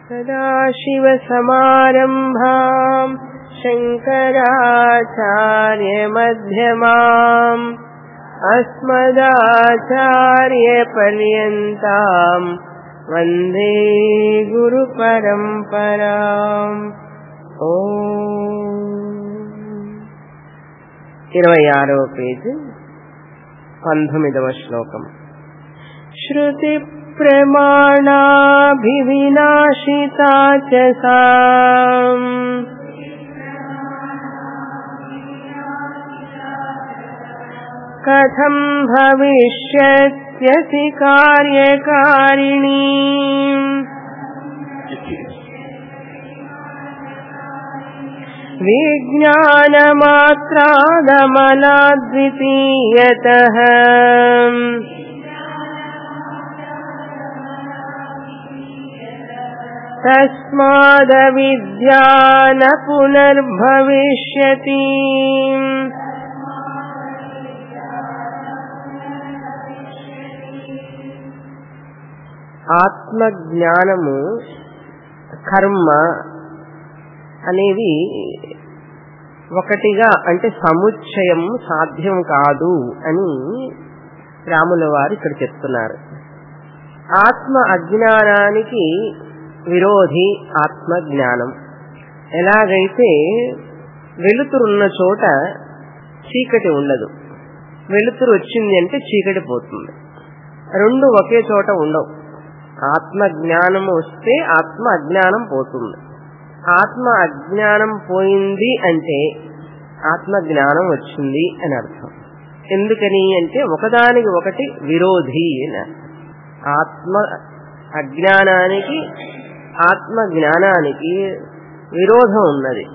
सदाशिवसमारम्भाम् शङ्कराचार्यमध्यमाम् अस्मदाचार्यपर्यन्ताम् वन्दे गुरुपरम्पराम् ఓ ఇరవై ఆరవ పేజీ పంతొమ్మిదవ శ్లోకం శృతి ప్రమాణాభివినాశితా చ సాం కథం భవిష్యత్యసి కార్యకారిణీ विज्ञानमात्रादमलाद्वितीयतः तस्मादविद्या न पुनर्भविष्यति ఆత్మజ్ఞానము కర్మ అనేవి ఒకటిగా అంటే సముచ్చయం సాధ్యం కాదు అని రాముల వారు ఇక్కడ చెప్తున్నారు ఆత్మ అజ్ఞానానికి విరోధి ఆత్మ జ్ఞానం ఎలాగైతే వెలుతురున్న చోట చీకటి ఉండదు వెలుతురు వచ్చింది అంటే చీకటి పోతుంది రెండు ఒకే చోట ఉండవు ఆత్మ జ్ఞానం వస్తే ఆత్మ అజ్ఞానం పోతుంది ఆత్మ అజ్ఞానం పోయింది అంటే ఆత్మ జ్ఞానం వచ్చింది అని అర్థం ఎందుకని అంటే ఒకదానికి ఒకటి విరోధి అని ఆత్మ అజ్ఞానానికి ఆత్మ జ్ఞానానికి విరోధం ఉన్నది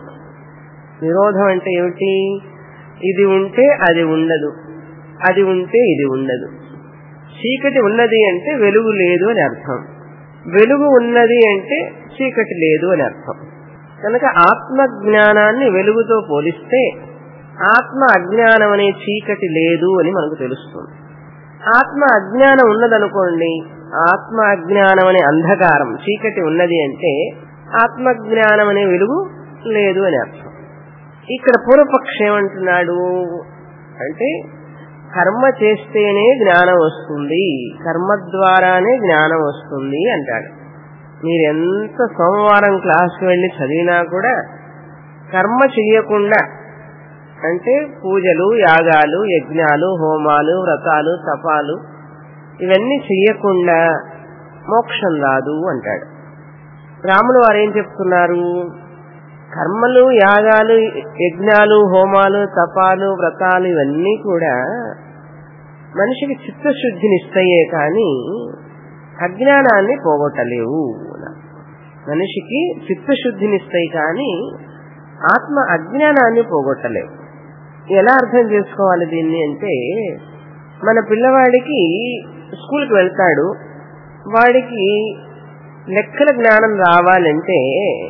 విరోధం అంటే ఏమిటి ఇది ఉంటే అది ఉండదు అది ఉంటే ఇది ఉండదు చీకటి ఉన్నది అంటే వెలుగు లేదు అని అర్థం వెలుగు ఉన్నది అంటే చీకటి లేదు అని అర్థం కనుక ఆత్మ జ్ఞానాన్ని వెలుగుతో పోలిస్తే ఆత్మ అజ్ఞానం అనే చీకటి లేదు అని మనకు తెలుస్తుంది ఆత్మ అజ్ఞానం ఉన్నదనుకోండి ఆత్మ అజ్ఞానం అనే అంధకారం చీకటి ఉన్నది అంటే ఆత్మ జ్ఞానం అనే వెలుగు లేదు అని అర్థం ఇక్కడ పూర్వపక్షం ఏమంటున్నాడు అంటే కర్మ చేస్తేనే జ్ఞానం వస్తుంది కర్మ ద్వారానే జ్ఞానం వస్తుంది అంటాడు మీరు ఎంత సోమవారం క్లాస్కి వెళ్ళి చదివినా కూడా కర్మ చెయ్యకుండా అంటే పూజలు యాగాలు యజ్ఞాలు హోమాలు వ్రతాలు తపాలు ఇవన్నీ చెయ్యకుండా మోక్షం రాదు అంటాడు రాములు వారు ఏం చెప్తున్నారు కర్మలు యాగాలు యజ్ఞాలు హోమాలు తపాలు వ్రతాలు ఇవన్నీ కూడా మనిషికి చిత్తశుద్ధినిస్తాయే కానీ అజ్ఞానాన్ని పోగొట్టలేవు మనిషికి చిత్తశుద్ధినిస్తాయి కానీ ఆత్మ అజ్ఞానాన్ని పోగొట్టలేవు ఎలా అర్థం చేసుకోవాలి దీన్ని అంటే మన పిల్లవాడికి స్కూల్కి వెళ్తాడు వాడికి లెక్కల జ్ఞానం రావాలంటే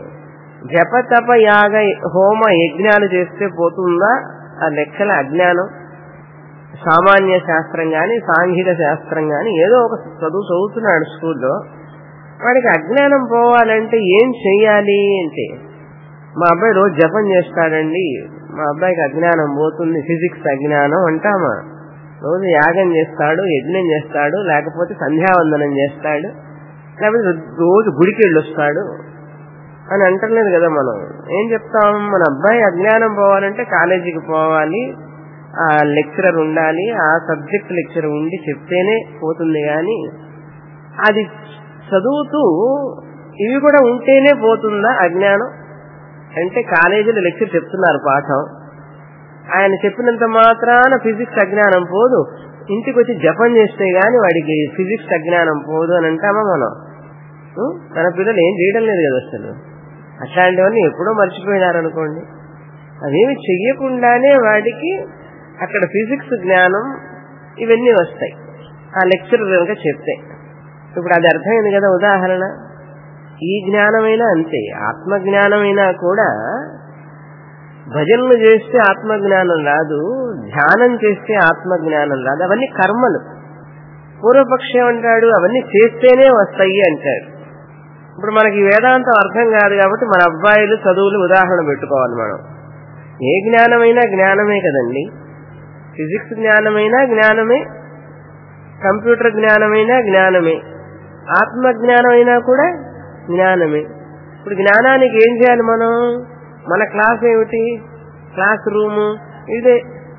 జపతప యాగ హోమ యజ్ఞాలు చేస్తే పోతుందా ఆ లెక్కల అజ్ఞానం సామాన్య శాస్త్రం గాని సాంఘిక శాస్త్రం గాని ఏదో ఒక చదువు చదువుతున్నాడు స్కూల్లో వాడికి అజ్ఞానం పోవాలంటే ఏం చెయ్యాలి అంటే మా అబ్బాయి రోజు జపం చేస్తాడండి మా అబ్బాయికి అజ్ఞానం పోతుంది ఫిజిక్స్ అజ్ఞానం అంటామా రోజు యాగం చేస్తాడు యజ్ఞం చేస్తాడు లేకపోతే సంధ్యావందనం చేస్తాడు లేకపోతే రోజు గుడికి వెళ్ళొస్తాడు అని అంటలేదు కదా మనం ఏం చెప్తాం మన అబ్బాయి అజ్ఞానం పోవాలంటే కాలేజీకి పోవాలి ఆ లెక్చరర్ ఉండాలి ఆ సబ్జెక్ట్ లెక్చరర్ ఉండి చెప్తేనే పోతుంది కానీ అది చదువుతూ ఇవి కూడా ఉంటేనే పోతుందా అజ్ఞానం అంటే కాలేజీలో లెక్చర్ చెప్తున్నారు పాఠం ఆయన చెప్పినంత మాత్రాన ఫిజిక్స్ అజ్ఞానం పోదు ఇంటికి వచ్చి జపం చేస్తే గాని వాడికి ఫిజిక్స్ అజ్ఞానం పోదు అని అంటామా మనం తన పిల్లలు ఏం చేయడం లేదు కదా అసలు అట్లాంటివన్నీ ఎప్పుడో మర్చిపోయినారనుకోండి అదేమి చెయ్యకుండానే వాడికి అక్కడ ఫిజిక్స్ జ్ఞానం ఇవన్నీ వస్తాయి ఆ లెక్చర్ కనుక చెప్తే ఇప్పుడు అది అర్థమైంది కదా ఉదాహరణ ఈ జ్ఞానమైనా అంతే ఆత్మ జ్ఞానమైనా కూడా భజనలు చేస్తే ఆత్మజ్ఞానం రాదు ధ్యానం చేస్తే ఆత్మజ్ఞానం రాదు అవన్నీ కర్మలు పూర్వపక్షం అంటాడు అవన్నీ చేస్తేనే వస్తాయి అంటాడు ఇప్పుడు మనకి వేదాంతం అర్థం కాదు కాబట్టి మన అబ్బాయిలు చదువులు ఉదాహరణ పెట్టుకోవాలి మనం ఏ జ్ఞానమైనా జ్ఞానమే కదండి ఫిజిక్స్ జ్ఞానమైనా జ్ఞానమే కంప్యూటర్ జ్ఞానమైనా జ్ఞానమే ఆత్మ జ్ఞానమైనా కూడా జ్ఞానమే ఇప్పుడు జ్ఞానానికి ఏం చేయాలి మనం మన క్లాస్ ఏమిటి క్లాస్ రూము ఇదే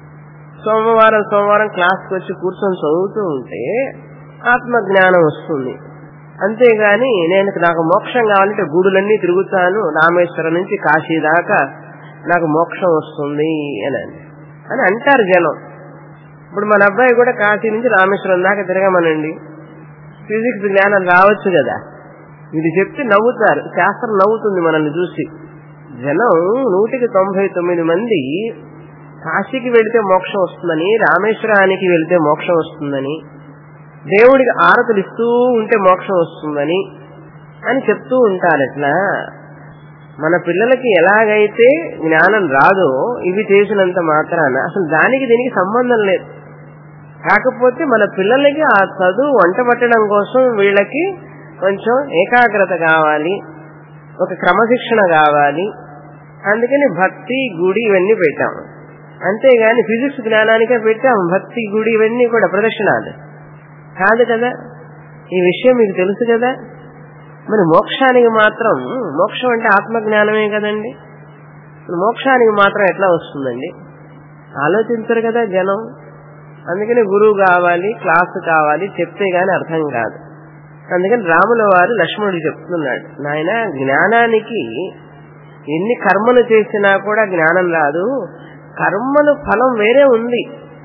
సోమవారం సోమవారం క్లాస్కి వచ్చి కూర్చొని చదువుతూ ఉంటే ఆత్మ జ్ఞానం వస్తుంది అంతేగాని నేను నాకు మోక్షం కావాలంటే గుడులన్నీ తిరుగుతాను రామేశ్వరం నుంచి కాశీ దాకా నాకు మోక్షం వస్తుంది అని అని అంటారు జనం ఇప్పుడు మన అబ్బాయి కూడా కాశీ నుంచి రామేశ్వరం దాకా తిరగమనండి ఫిజిక్స్ జ్ఞానం రావచ్చు కదా ఇది చెప్తే నవ్వుతారు శాస్త్రం నవ్వుతుంది మనల్ని చూసి జనం నూటికి తొంభై తొమ్మిది మంది కాశీకి వెళితే మోక్షం వస్తుందని రామేశ్వరానికి వెళితే మోక్షం వస్తుందని దేవుడికి ఆరతులు ఇస్తూ ఉంటే మోక్షం వస్తుందని అని చెప్తూ ఉంటారు ఎట్లా మన పిల్లలకి ఎలాగైతే జ్ఞానం రాదో ఇవి చేసినంత మాత్రాన అసలు దానికి దీనికి సంబంధం లేదు కాకపోతే మన పిల్లలకి ఆ చదువు వంట పట్టడం కోసం వీళ్ళకి కొంచెం ఏకాగ్రత కావాలి ఒక క్రమశిక్షణ కావాలి అందుకని భక్తి గుడి ఇవన్నీ పెట్టాము అంతేగాని ఫిజిక్స్ జ్ఞానానికే పెట్టాము భక్తి గుడి ఇవన్నీ కూడా ప్రదర్శనాలు కాదు కదా ఈ విషయం మీకు తెలుసు కదా మరి మోక్షానికి మాత్రం మోక్షం అంటే ఆత్మజ్ఞానమే కదండి మోక్షానికి మాత్రం ఎట్లా వస్తుందండి ఆలోచించరు కదా జనం అందుకని గురువు కావాలి క్లాసు కావాలి చెప్తే గాని అర్థం కాదు అందుకని రాముల వారు లక్ష్మణుడు చెప్తున్నాడు నాయన జ్ఞానానికి ఎన్ని కర్మలు చేసినా కూడా జ్ఞానం రాదు కర్మలు ఫలం వేరే ఉంది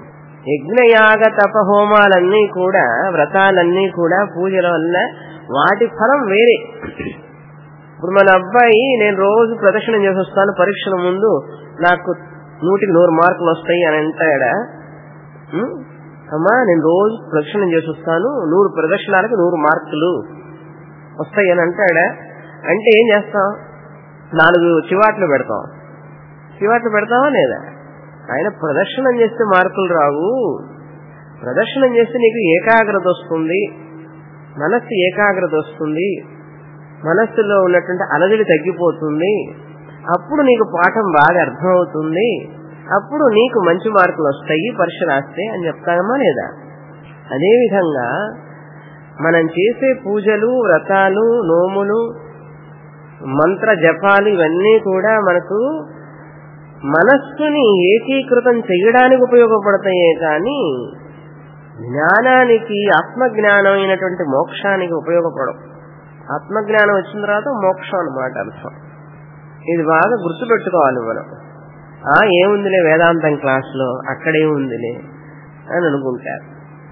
యజ్ఞయాగ తప హోమాలన్నీ కూడా వ్రతాలన్నీ కూడా పూజల వల్ల వాటి ఫలం వేరే ఇప్పుడు మన అబ్బాయి నేను రోజు ప్రదక్షిణం చేసి వస్తాను పరీక్షల ముందు నాకు నూటికి నూరు మార్కులు వస్తాయి అని అంటాడా ఉం? అమ్మా నేను రోజు ప్రదక్షిణం చేసి వస్తాను నూరు ప్రదక్షిణాలకు నూరు మార్కులు వస్తాయి అని అంటాడా అంటే ఏం చేస్తాం నాలుగు చివాట్లు పెడతాం చివాట్లు పెడతావా లేదా ఆయన ప్రదర్శనం చేస్తే మార్కులు రావు ప్రదర్శనం చేస్తే నీకు ఏకాగ్రత వస్తుంది మనస్సు ఏకాగ్రత వస్తుంది మనస్సులో ఉన్నటువంటి అలజడి తగ్గిపోతుంది అప్పుడు నీకు పాఠం బాగా అర్థమవుతుంది అప్పుడు నీకు మంచి మార్కులు వస్తాయి పరీక్ష రాస్తే అని చెప్తామా లేదా అదేవిధంగా మనం చేసే పూజలు వ్రతాలు నోములు మంత్ర జపాలు ఇవన్నీ కూడా మనకు మనస్సుని ఏకీకృతం చేయడానికి ఉపయోగపడతాయే కానీ జ్ఞానానికి ఆత్మజ్ఞానమైనటువంటి మోక్షానికి ఉపయోగపడవు ఆత్మజ్ఞానం వచ్చిన తర్వాత మోక్షం అన్నమాట అర్థం ఇది బాగా గుర్తుపెట్టుకోవాలి మనం ఆ ఏముందిలే వేదాంతం క్లాస్లో అక్కడేముందిలే అని అనుకుంటారు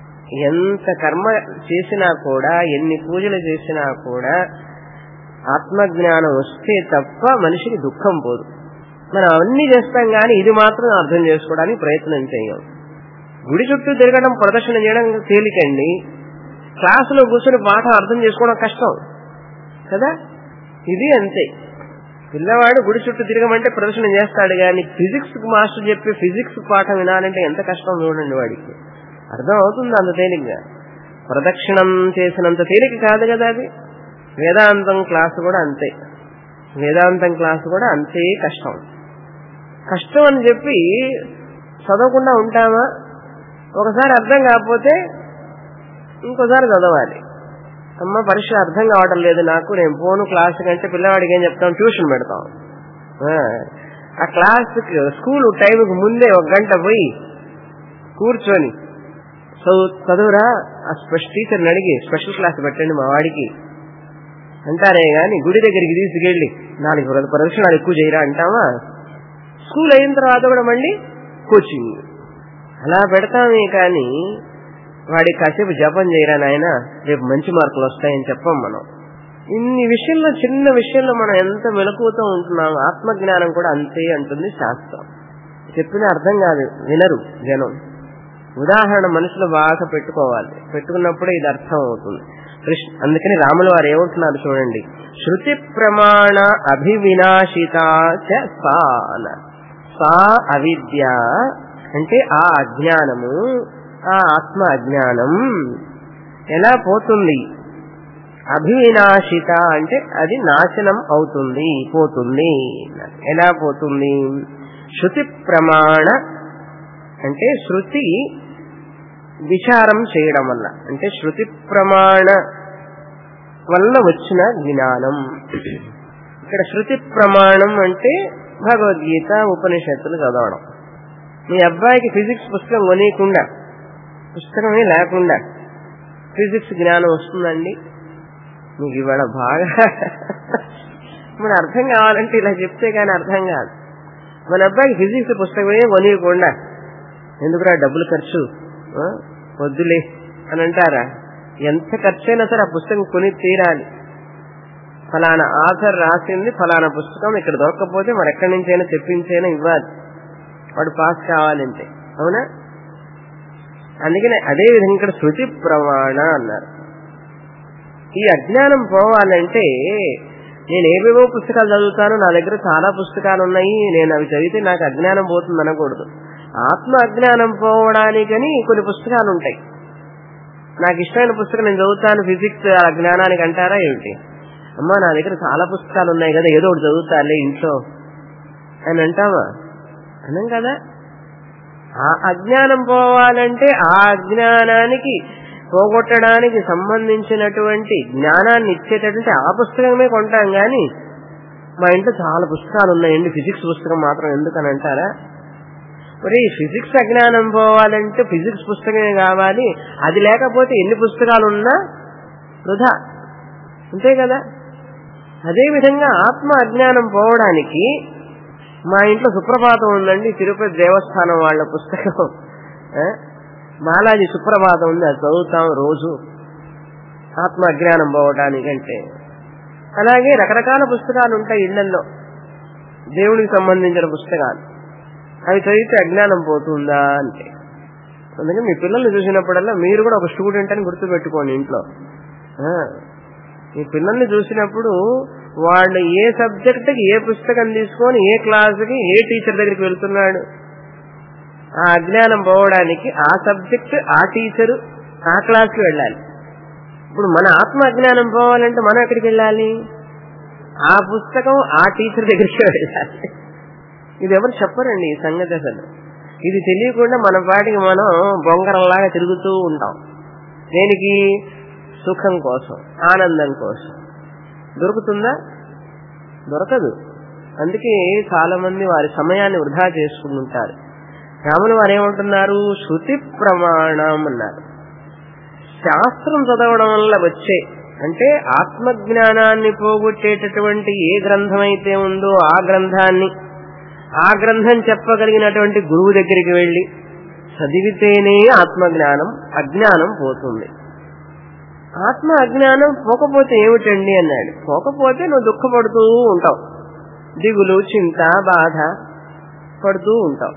ఎంత కర్మ చేసినా కూడా ఎన్ని పూజలు చేసినా కూడా ఆత్మజ్ఞానం వస్తే తప్ప మనిషికి దుఃఖం పోదు మనం అవన్నీ చేస్తాం కానీ ఇది మాత్రం అర్థం చేసుకోవడానికి ప్రయత్నం చేయం గుడి చుట్టూ తిరగడం ప్రదర్శన చేయడం తేలికండి క్లాసులో కూర్చొని పాఠం అర్థం చేసుకోవడం కష్టం కదా ఇది అంతే పిల్లవాడు గుడి చుట్టూ తిరగమంటే ప్రదర్శన చేస్తాడు కానీ ఫిజిక్స్ మాస్టర్ చెప్పి ఫిజిక్స్ పాఠం వినాలంటే ఎంత కష్టం చూడండి వాడికి అర్థం అవుతుంది అంత తేలిగ్గా ప్రదక్షిణం చేసినంత తేలిక కాదు కదా అది వేదాంతం క్లాసు కూడా అంతే వేదాంతం క్లాసు కూడా అంతే కష్టం కష్టం అని చెప్పి చదవకుండా ఉంటామా ఒకసారి అర్థం కాకపోతే ఇంకోసారి చదవాలి అమ్మ పరీక్ష అర్థం కావడం లేదు నాకు నేను పోను క్లాస్ కంటే పిల్లవాడికి ఏం చెప్తాం ట్యూషన్ పెడతాం ఆ, ఆ క్లాస్ స్కూల్ టైంకి ముందే ఒక గంట పోయి కూర్చొని చదువు చదువురా ఆ స్పెషల్ టీచర్ని అడిగి స్పెషల్ క్లాస్ పెట్టండి మా వాడికి అంటారే గాని గుడి దగ్గరికి తీసుకెళ్ళి నాలుగు ప్ర- ప్రదక్షిణాలు ఎక్కువ చేయరా అంటామా స్కూల్ అయిన తర్వాత కూడా మళ్ళీ కోచింగ్ అలా పెడతామే కానీ వాడికి కాసేపు జపం చేయరా నాయన రేపు మంచి మార్కులు వస్తాయని చెప్పం మనం ఇన్ని విషయంలో చిన్న విషయంలో మనం ఎంత మెలకువతో ఉంటున్నాం ఆత్మజ్ఞానం కూడా అంతే అంటుంది శాస్త్రం చెప్పిన అర్థం కాదు వినరు జనం ఉదాహరణ మనసులో బాగా పెట్టుకోవాలి పెట్టుకున్నప్పుడే ఇది అర్థం అవుతుంది కృష్ణ అందుకని రాముల వారు ఏమంటున్నారు చూడండి శృతి ప్రమాణ అభివినాశిత చ సా అన్నారు. సా అవిద్య అంటే ఆ అజ్ఞానము ఆ ఆత్మ అజ్ఞానం ఎలా పోతుంది అభివినాశిత అంటే అది నాశనం అవుతుంది పోతుంది ఎలా పోతుంది శృతి ప్రమాణ అంటే శృతి విచారం చేయడం వల్ల అంటే శృతి ప్రమాణ వల్ల వచ్చిన జ్ఞానం ఇక్కడ శృతి ప్రమాణం అంటే భగవద్గీత ఉపనిషత్తులు చదవడం మీ అబ్బాయికి ఫిజిక్స్ పుస్తకం కొనియకుండా పుస్తకమే లేకుండా ఫిజిక్స్ జ్ఞానం వస్తుందండి మీకు ఇవాళ బాగా మన అర్థం కావాలంటే ఇలా చెప్తే కానీ అర్థం కాదు మన అబ్బాయికి ఫిజిక్స్ పుస్తకమే కొనియకుండా ఎందుకురా డబ్బులు ఖర్చు ఆ? వద్దులే అని అంటారా ఎంత ఖర్చైనా సరే ఆ పుస్తకం కొని తీరాలి ఫలానా ఆథర్ రాసింది ఫలానా పుస్తకం ఇక్కడ దొరకకపోతే మరి ఎక్కడి నుంచైనా తెప్పించైనా ఇవ్వాలి వాడు పాస్ కావాలంటే అవునా అందుకనే అదే విధంగా ఇక్కడ శృతి ప్రమాణ అన్నారు ఈ అజ్ఞానం పోవాలంటే నేను ఏవేవో పుస్తకాలు చదువుతాను నా దగ్గర చాలా పుస్తకాలు ఉన్నాయి నేను అవి చదివితే నాకు అజ్ఞానం పోతుంది అనకూడదు ఆత్మ అజ్ఞానం పోవడానికని కొన్ని పుస్తకాలు ఉంటాయి నాకు ఇష్టమైన పుస్తకం నేను చదువుతాను ఫిజిక్స్ ఆ జ్ఞానానికి అంటారా ఏమిటి అమ్మా నా దగ్గర చాలా పుస్తకాలు ఉన్నాయి కదా ఏదో ఒకటి చదువుతాలే ఇంట్లో అని అంటావా అనం కదా ఆ అజ్ఞానం పోవాలంటే ఆ అజ్ఞానానికి పోగొట్టడానికి సంబంధించినటువంటి జ్ఞానాన్ని ఇచ్చేటటువంటి ఆ పుస్తకమే కొంటాం గాని మా ఇంట్లో చాలా పుస్తకాలు ఉన్నాయండి ఫిజిక్స్ పుస్తకం మాత్రం ఎందుకని అంటారా మరి ఫిజిక్స్ అజ్ఞానం పోవాలంటే ఫిజిక్స్ పుస్తకమే కావాలి అది లేకపోతే ఎన్ని పుస్తకాలు ఉన్నా వృధా అంతే కదా అదే విధంగా ఆత్మ అజ్ఞానం పోవడానికి మా ఇంట్లో సుప్రభాతం ఉందండి తిరుపతి దేవస్థానం వాళ్ళ పుస్తకం ఆ? బాలాజీ సుప్రభాతం ఉంది అది చదువుతాం రోజు ఆత్మ అజ్ఞానం పోవడానికంటే అలాగే రకరకాల పుస్తకాలు ఉంటాయి ఇళ్లలో దేవుడికి సంబంధించిన పుస్తకాలు అవి చదివితే అజ్ఞానం పోతుందా అంటే అందుకని మీ పిల్లల్ని చూసినప్పుడల్లా మీరు కూడా ఒక స్టూడెంట్ అని గుర్తుపెట్టుకోండి ఇంట్లో ఆ, మీ పిల్లల్ని చూసినప్పుడు వాళ్ళు ఏ సబ్జెక్టుకి ఏ పుస్తకం తీసుకొని ఏ క్లాసుకి ఏ టీచర్ దగ్గరికి వెళ్తున్నాడు ఆ అజ్ఞానం పోవడానికి ఆ సబ్జెక్ట్ ఆ టీచరు ఆ క్లాస్కి వెళ్ళాలి ఇప్పుడు మన ఆత్మ అజ్ఞానం పోవాలంటే మనం ఎక్కడికి వెళ్ళాలి ఆ పుస్తకం ఆ టీచర్ దగ్గరికి వెళ్ళాలి ఇది ఎవరు చెప్పరండి ఈ సంగతి అసలు ఇది తెలియకుండా మన పాటికి మనం బొంగరంలాగా తిరుగుతూ ఉంటాం దేనికి సుఖం కోసం ఆనందం కోసం దొరుకుతుందా దొరకదు అందుకే చాలా మంది వారి సమయాన్ని వృధా చేసుకుంటుంటారు రాములు వారు ఏమంటున్నారు శృతి ప్రమాణం అన్నారు శాస్త్రం చదవడం వల్ల వచ్చే అంటే ఆత్మజ్ఞానాన్ని పోగొట్టేటటువంటి ఏ గ్రంథం అయితే ఉందో ఆ గ్రంథాన్ని ఆ గ్రంథం చెప్పగలిగినటువంటి గురువు దగ్గరికి వెళ్లి చదివితేనే ఆత్మజ్ఞానం అజ్ఞానం పోతుంది ఆత్మ అజ్ఞానం పోకపోతే ఏమిటండి అన్నాడు పోకపోతే నువ్వు దుఃఖపడుతూ ఉంటావు దిగులు చింత బాధ పడుతూ ఉంటావు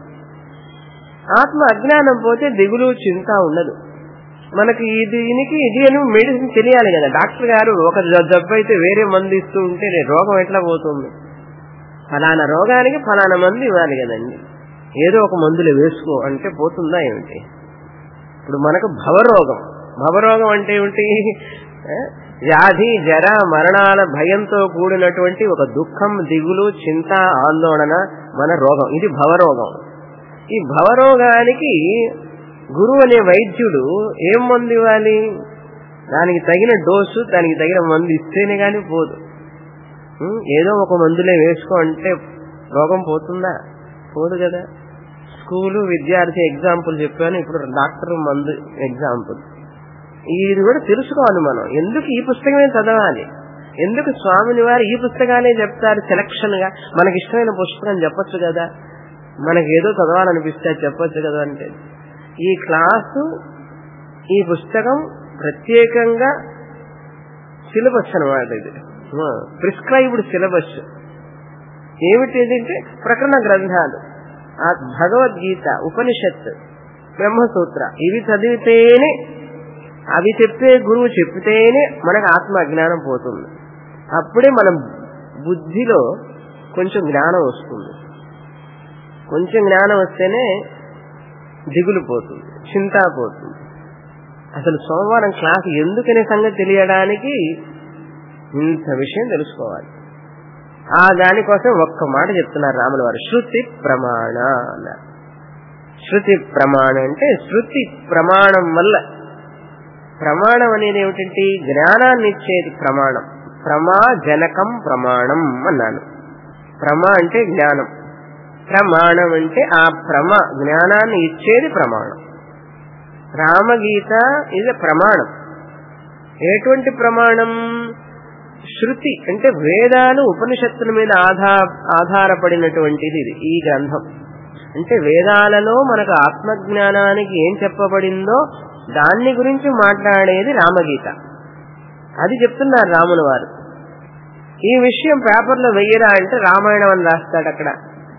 ఆత్మ అజ్ఞానం పోతే దిగులు చింత ఉండదు మనకి ఇది దీనికి ఇది అని మెడిసిన్ తెలియాలి కదా డాక్టర్ గారు ఒక జ- జబ్బు అయితే వేరే మందు ఇస్తూ ఉంటే రే- రోగం ఎట్లా పోతుంది ఫలానా రోగానికి ఫలానా మందు ఇవ్వాలి కదండి ఏదో ఒక మందులు వేసుకో అంటే పోతుందా ఏమిటి ఇప్పుడు మనకు భవరోగం భవరోగం అంటే ఏమిటి ఏ? వ్యాధి జర మరణాల భయంతో కూడినటువంటి ఒక దుఃఖం దిగులు చింత ఆందోళన మన రోగం ఇది భవరోగం ఈ భవరోగానికి గురువు అనే వైద్యుడు ఏం మందు ఇవ్వాలి దానికి తగిన డోసు దానికి తగిన మందు ఇస్తేనే గాని పోదు ఉం? ఏదో ఒక మందులే వేసుకో అంటే రోగం పోతుందా పోదు కదా స్కూలు విద్యార్థి ఎగ్జాంపుల్ చెప్పాను ఇప్పుడు డాక్టర్ మందు ఎగ్జాంపుల్ ఇది కూడా తెలుసుకోవాలి మనం ఎందుకు ఈ పుస్తకమే చదవాలి ఎందుకు స్వామిని వారు ఈ పుస్తకాలే చెప్తారు సెలక్షన్ గా మనకి ఇష్టమైన పుస్తకం చెప్పొచ్చు కదా మనకి ఏదో చదవాలనిపిస్తే అది చెప్పొచ్చు కదా అంటే ఈ క్లాసు ఈ పుస్తకం ప్రత్యేకంగా సిలబస్ అనమాట ఇది ప్రిస్క్రైబ్డ్ సిలబస్ ఏమిటి అంటే ప్రకరణ గ్రంథాలు ఆ భగవద్గీత ఉపనిషత్ బ్రహ్మసూత్ర ఇవి చదివితేనే అవి చెప్పే గురువు చెప్తేనే మనకు ఆత్మ అజ్ఞానం పోతుంది అప్పుడే మన బుద్ధిలో కొంచెం జ్ఞానం వస్తుంది కొంచెం జ్ఞానం వస్తేనే దిగులు పోతుంది చింత పోతుంది అసలు సోమవారం క్లాస్ ఎందుకనే సంగతి తెలియడానికి ఇంత విషయం తెలుసుకోవాలి ఆ దానికోసం ఒక్క మాట చెప్తున్నారు రాముల వారు శృతి ప్రమాణ అన్నారు శృతి ప్రమాణం అంటే శృతి ప్రమాణం వల్ల ప్రమాణం అనేది ఏమిటంటే జ్ఞానాన్ని ఇచ్చేది ప్రమాణం ప్రమా జనకం ప్రమాణం అన్నాను ప్రమా అంటే జ్ఞానం ప్రమాణం అంటే ఆ ప్రమ జ్ఞానాన్ని ఇచ్చేది ప్రమాణం రామగీత ఇది ప్రమాణం ఎటువంటి ప్రమాణం శృతి అంటే వేదాలు ఉపనిషత్తుల మీద ఆధార ఆధారపడినటువంటిది ఇది ఈ గ్రంథం అంటే వేదాలలో మనకు ఆత్మజ్ఞానానికి ఏం చెప్పబడిందో దాన్ని గురించి మాట్లాడేది రామగీత అది చెప్తున్నారు రాముల వారు ఈ విషయం పేపర్లో వెయ్యరా అంటే రామాయణం అని రాస్తాడు అక్కడ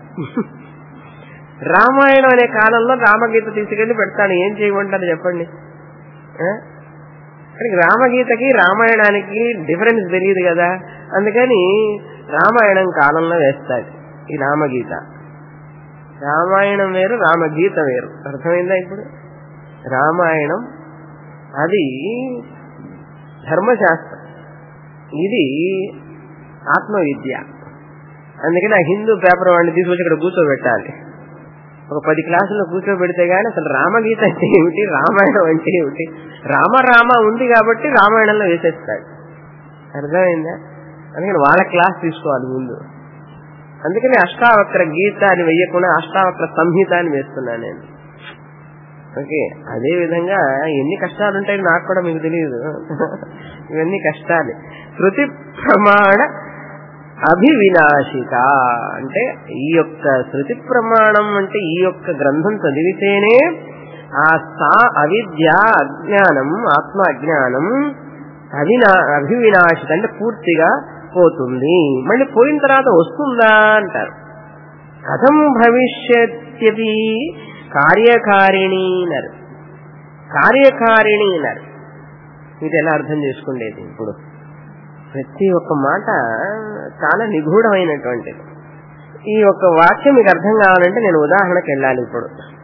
రామాయణం అనే కాలంలో రామగీత తీసుకెళ్లి పెడతాను ఏం చేయమంటారు చెప్పండి ఆ? కానీ రామగీతకి రామాయణానికి డిఫరెన్స్ తెలియదు కదా అందుకని రామాయణం కాలంలో వేస్తాడు ఈ రామగీత రామాయణం వేరు రామగీత వేరు అర్థమైందా ఇప్పుడు రామాయణం అది ధర్మశాస్త్రం ఇది ఆత్మవిద్య అందుకని ఆ హిందూ పేపర్ వాడిని తీసుకొచ్చి ఇక్కడ కూర్చోబెట్టాలి ఒక పది క్లాసుల్లో కూర్చోబెడితే గానీ అసలు రామగీత అంటే ఏమిటి రామాయణం అంటే ఏమిటి రామ రామ ఉంది కాబట్టి రామాయణంలో వేసేస్తాడు అర్థమైందా అందుకని వాళ్ళ క్లాస్ తీసుకోవాలి ముందు అందుకని అష్టావక్ర గీత అని వెయ్యకుండా అష్టావక్ర సంహిత అని వేస్తున్నాను నేను ఓకే అదే విధంగా ఎన్ని కష్టాలు ఉంటాయి నాకు కూడా మీకు తెలియదు ఇవన్నీ కష్టాలు శృతి ప్రమాణ అభివినాశిత అంటే ఈ యొక్క శృతి ప్రమాణం అంటే ఈ యొక్క గ్రంథం చదివితేనే ఆ సా అవిద్య అజ్ఞానం ఆత్మ అజ్ఞానం అవినా అభివినాశిత అంటే పూర్తిగా పోతుంది మళ్ళీ పోయిన తర్వాత వస్తుందా అంటారు కథం భవిష్యత్యది కార్యకారిణి అన్నారు కార్యకారిణి అన్నారు ఇది ఎలా అర్థం చేసుకుండేది ఇప్పుడు ప్రతి ఒక్క మాట చాలా నిగూఢమైనటువంటిది ఈ యొక్క వాక్యం మీకు అర్థం కావాలంటే నేను ఉదాహరణకు వెళ్ళాలి ఇప్పుడు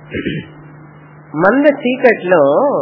మంద చీకట్లో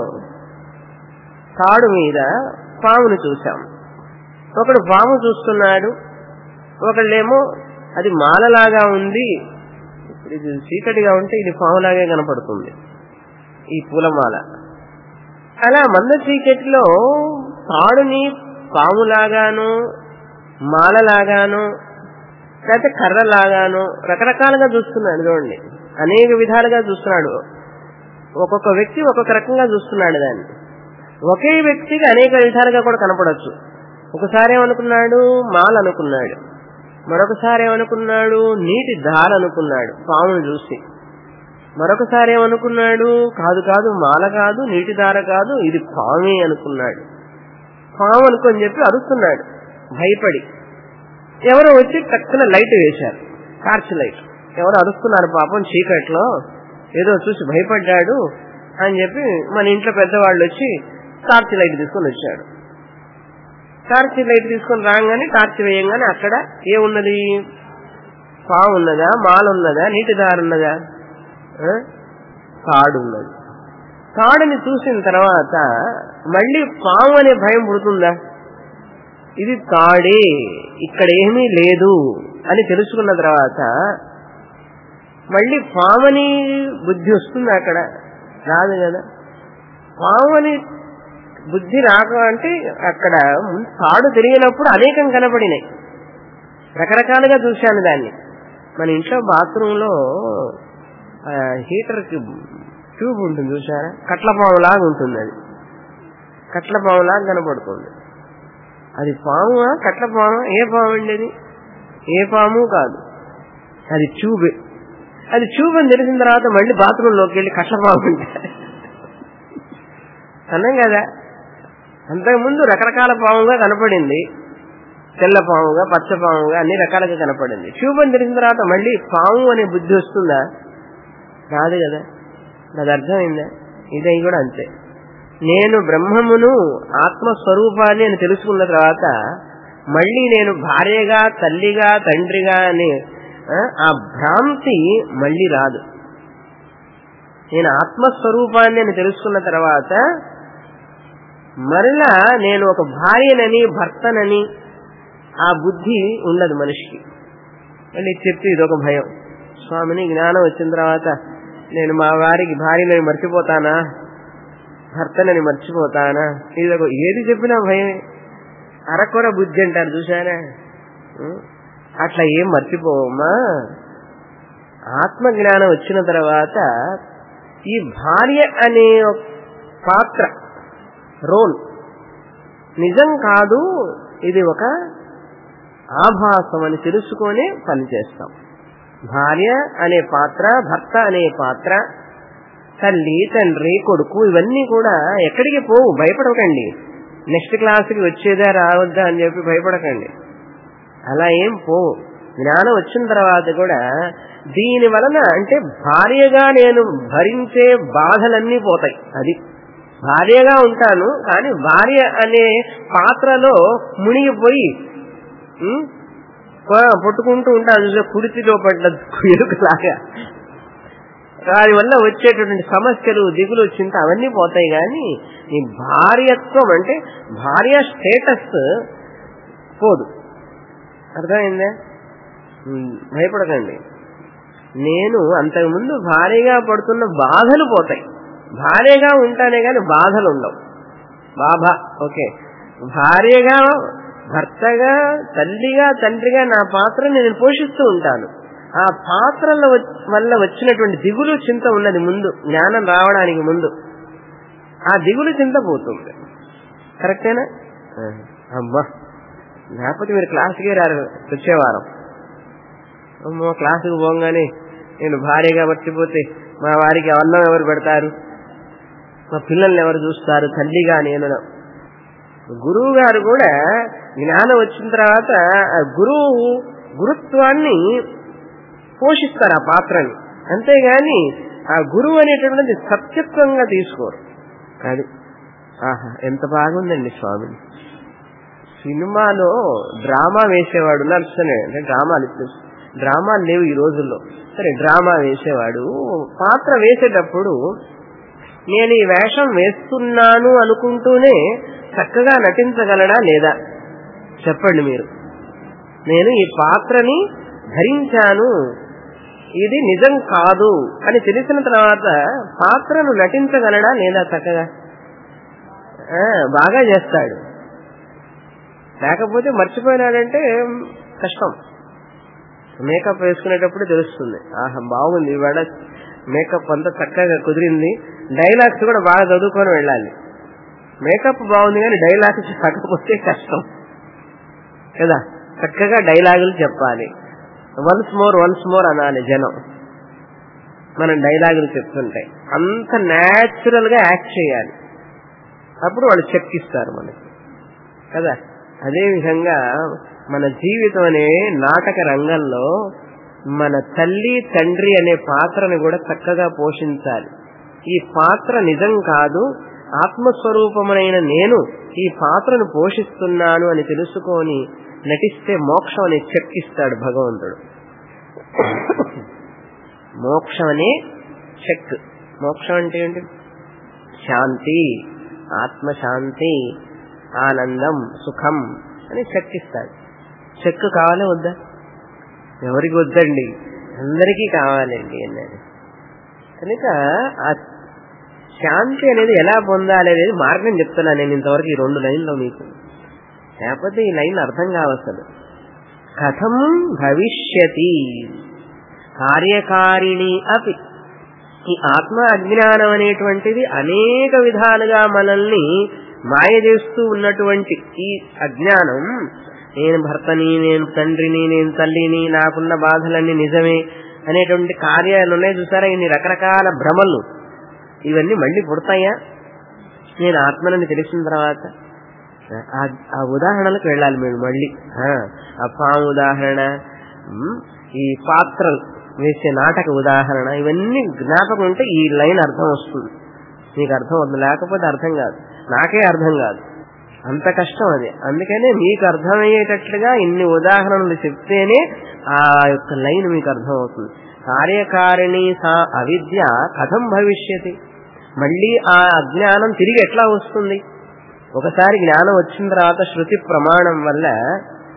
తాడు మీద పామును చూశాం ఒకడు పాము చూస్తున్నాడు ఒకళ్ళేమో అది మాలలాగా ఉంది ఇప్పుడు ఇది చీకటిగా ఉంటే ఇది పాములాగే కనపడుతుంది ఈ పూలమాల అలా మంద చీకటిలో తాడుని పాములాగాను మాలలాగాను లేకపోతే కర్రలాగాను రకరకాలుగా చూస్తున్నాడు చూడండి అనేక విధాలుగా చూస్తున్నాడు ఒక్కొక్క వ్యక్తి ఒక్కొక్క రకంగా చూస్తున్నాడు దాన్ని ఒకే వ్యక్తికి అనేక విధాలుగా కూడా కనపడచ్చు ఒకసారి ఏమనుకున్నాడు మాల అనుకున్నాడు మరొకసారి ఏమనుకున్నాడు నీటి ధార అనుకున్నాడు పామును చూసి మరొకసారి ఏమనుకున్నాడు కాదు కాదు మాల కాదు నీటి ధార కాదు ఇది పామే అనుకున్నాడు పాము అనుకొని చెప్పి అరుస్తున్నాడు భయపడి ఎవరో వచ్చి టక్కున లైట్ వేశారు టార్చ్ లైట్ ఎవరు అరుస్తున్నారు పాపం చీకట్లో ఏదో చూసి భయపడ్డాడు అని చెప్పి మన ఇంట్లో పెద్దవాళ్ళు వచ్చి టార్చ్ లైట్ తీసుకొని వచ్చాడు టార్చ్ లైట్ తీసుకొని రాగానే టార్చ్ వేయంగానే అక్కడ ఏమున్నది పాము ఉన్నదా మాల ఉన్నదా నీటి దారి ఉన్నదా ఆ? తాడు ఉన్నది తాడుని చూసిన తర్వాత మళ్ళీ పాము అనే భయం పుడుతుందా ఇది తాడే ఇక్కడ ఏమీ లేదు అని తెలుసుకున్న తర్వాత మళ్ళీ పామని బుద్ధి వస్తుంది అక్కడ రాదు కదా పామని బుద్ధి రాక అంటే అక్కడ తాడు తిరిగినప్పుడు అనేకం కనపడినాయి రకరకాలుగా చూశాను దాన్ని మన ఇంట్లో బాత్రూంలో హీటర్కి ట్యూబ్ ఉంటుంది చూసారా కట్ల లాగా ఉంటుంది అది కట్ల లాగా కనపడుతుంది అది పాము కట్ల పాము ఏ పాము అండి అది ఏ పాము కాదు అది ట్యూబ్ అది ట్యూబ్ అని తెలిసిన తర్వాత మళ్ళీ బాత్రూంలోకి వెళ్ళి కట్ల పాము ఉంటాయి అన్నాం కదా అంతకుముందు రకరకాల పాముగా కనపడింది తెల్ల పాముగా పచ్చ పాముగా అన్ని రకాలుగా కనపడింది ట్యూబ్ అని తెలిసిన తర్వాత మళ్ళీ పాము అనే బుద్ధి వస్తుందా రాదు కదా అది అర్థమైందా ఇదే కూడా అంతే నేను బ్రహ్మమును ఆత్మస్వరూపాన్ని అని తెలుసుకున్న తర్వాత మళ్ళీ నేను భార్యగా తల్లిగా తండ్రిగా అని ఆ, ఆ భ్రాంతి మళ్ళీ రాదు నేను ఆత్మస్వరూపాన్ని అని తెలుసుకున్న తర్వాత మరలా నేను ఒక భార్యనని భర్తనని ఆ బుద్ధి ఉండదు మనిషికి మళ్ళీ చెప్పి ఇదొక భయం స్వామిని జ్ఞానం వచ్చిన తర్వాత నేను మా వారికి భార్యని మర్చిపోతానా భర్తనని మర్చిపోతానా ఇదొక ఏది చెప్పినా భయమే అరకొర బుద్ధి అంటారు చూసారా ఉం? అట్లా ఏం మర్చిపోవమ్మా ఆత్మజ్ఞానం వచ్చిన తర్వాత ఈ భార్య అనే ఒక పాత్ర రోల్ నిజం కాదు ఇది ఒక ఆభాసం అని తెలుసుకొని పనిచేస్తాం భార్య అనే పాత్ర భర్త అనే పాత్ర తల్లి తండ్రి కొడుకు ఇవన్నీ కూడా ఎక్కడికి పోవు భయపడకండి నెక్స్ట్ క్లాస్కి వచ్చేదా రావద్దా అని చెప్పి భయపడకండి అలా ఏం పోవు జ్ఞానం వచ్చిన తర్వాత కూడా దీని వలన అంటే భార్యగా నేను భరించే బాధలన్నీ పోతాయి అది భార్యగా ఉంటాను కానీ భార్య అనే పాత్రలో మునిగిపోయి ఉం? ప- పట్టుకుంటూ ఉంటాను చూసే కుడితిలో పడ్డ ఎరుకలాగా దాని వల్ల వచ్చేటటువంటి సమస్యలు దిగులు చింత అవన్నీ పోతాయి కానీ ఈ భార్యత్వం అంటే భార్య స్టేటస్ పోదు అర్థమైందా ఉమ్, భయపడకండి నేను అంతకుముందు భార్యగా పడుతున్న బాధలు పోతాయి భార్యగా ఉంటానే కానీ బాధలు ఉండవు బాబా ఓకే భార్యగా భర్తగా తల్లిగా తండ్రిగా నా పాత్ర నేను పోషిస్తూ ఉంటాను ఆ పాత్రల వచ్- వల్ల వచ్చినటువంటి దిగులు చింత ఉన్నది ముందు జ్ఞానం రావడానికి ముందు ఆ దిగులు చింత పోతుంది కరెక్టేనా ఆ, అమ్మా లేకపోతే మీరు క్లాస్కే రారు వచ్చేవారం అమ్మో క్లాసుకు పోగానే నేను భార్యగా మర్చిపోతే మా వారికి అన్నం ఎవరు పెడతారు మా పిల్లల్ని ఎవరు చూస్తారు తల్లిగా నేను గురువు గారు కూడా జ్ఞానం వచ్చిన తర్వాత ఆ గురువు గురుత్వాన్ని పోషిస్తారు ఆ పాత్రని అంతేగాని ఆ గురువు అనేటువంటిది సత్యత్వంగా తీసుకోరు అది ఆహా ఎంత బాగుందండి స్వామిని సినిమాలో డ్రామా వేసేవాడు నడుస్తున్నాడు అంటే డ్రామాలు ఇప్పుడు డ్రామాలు లేవు ఈ రోజుల్లో సరే డ్రామా వేసేవాడు పాత్ర వేసేటప్పుడు నేను ఈ వేషం వేస్తున్నాను అనుకుంటూనే చక్కగా నటించగలడా లేదా చెప్పండి మీరు నేను ఈ పాత్రని ధరించాను ఇది నిజం కాదు అని తెలిసిన తర్వాత పాత్రను నటించగలడా లేదా చక్కగా ఆ, బాగా చేస్తాడు లేకపోతే మర్చిపోయినాడంటే కష్టం మేకప్ వేసుకునేటప్పుడు తెలుస్తుంది ఆహా బాగుంది ఇవాళ మేకప్ అంతా చక్కగా కుదిరింది డైలాగ్స్ కూడా బాగా చదువుకొని వెళ్ళాలి మేకప్ బాగుంది కానీ డైలాగ్స్ కాకపోతే కష్టం కదా చక్కగా డైలాగులు చెప్పాలి వన్స్ మోర్ వన్స్ మోర్ అనాలి జనం మనం డైలాగులు చెప్తుంటాయి అంత న్యాచురల్ గా యాక్ట్ చేయాలి అప్పుడు వాళ్ళు చెక్కిస్తారు మనకి కదా అదే విధంగా మన జీవితం అనే నాటక రంగంలో మన తల్లి తండ్రి అనే పాత్రని కూడా చక్కగా పోషించాలి ఈ పాత్ర నిజం కాదు ఆత్మస్వరూపమైన నేను ఈ పాత్రను పోషిస్తున్నాను అని తెలుసుకొని నటిస్తే మోక్షం అనే చెక్కిస్తాడు భగవంతుడు మోక్షం అనే చెక్ మోక్షం అంటే ఏంటి శాంతి ఆత్మశాంతి ఆనందం సుఖం అని చెక్ ఇస్తాడు చెక్ కావాలే వద్దా ఎవరికి వద్దండి అందరికీ కావాలండి అన్నది కనుక ఆ శాంతి అనేది ఎలా పొందాలి అనేది మార్గం చెప్తున్నాను నేను ఇంతవరకు ఈ రెండు లైన్లో మీకు లేకపోతే ఈ లైన్ అర్థం కావసలు కథం భవిష్యతి కార్యకారిణి అపి ఈ ఆత్మ అజ్ఞానం అనేటువంటిది అనేక విధాలుగా మనల్ని మాయ చేస్తూ ఉన్నటువంటి ఈ అజ్ఞానం నేను భర్తని నేను తండ్రిని నేను తల్లిని నాకున్న బాధలన్నీ నిజమే అనేటువంటి కార్యాలు ఉన్నాయి చూసారా ఇన్ని రకరకాల భ్రమలు ఇవన్నీ మళ్ళీ పుడతాయా నేను ఆత్మనని తెలిసిన తర్వాత ఆ- ఆ ఉదాహరణలకు వెళ్ళాలి మేము మళ్ళీ ఆ, ఆ పాము ఉదాహరణ ఉమ్, ఈ పాత్రలు వేసే నాటక ఉదాహరణ ఇవన్నీ జ్ఞాపకం ఉంటే ఈ లైన్ అర్థం వస్తుంది మీకు అర్థం అవుతుంది లేకపోతే అర్థం కాదు నాకే అర్థం కాదు అంత కష్టం అది అందుకనే మీకు అర్థమయ్యేటట్లుగా ఇన్ని ఉదాహరణలు చెప్తేనే ఆ యొక్క లైన్ మీకు అర్థం అవుతుంది కార్యకారిణి సా అవిద్య కథం భవిష్యతి మళ్ళీ ఆ అజ్ఞానం తిరిగి ఎట్లా వస్తుంది ఒకసారి జ్ఞానం వచ్చిన తర్వాత శృతి ప్రమాణం వల్ల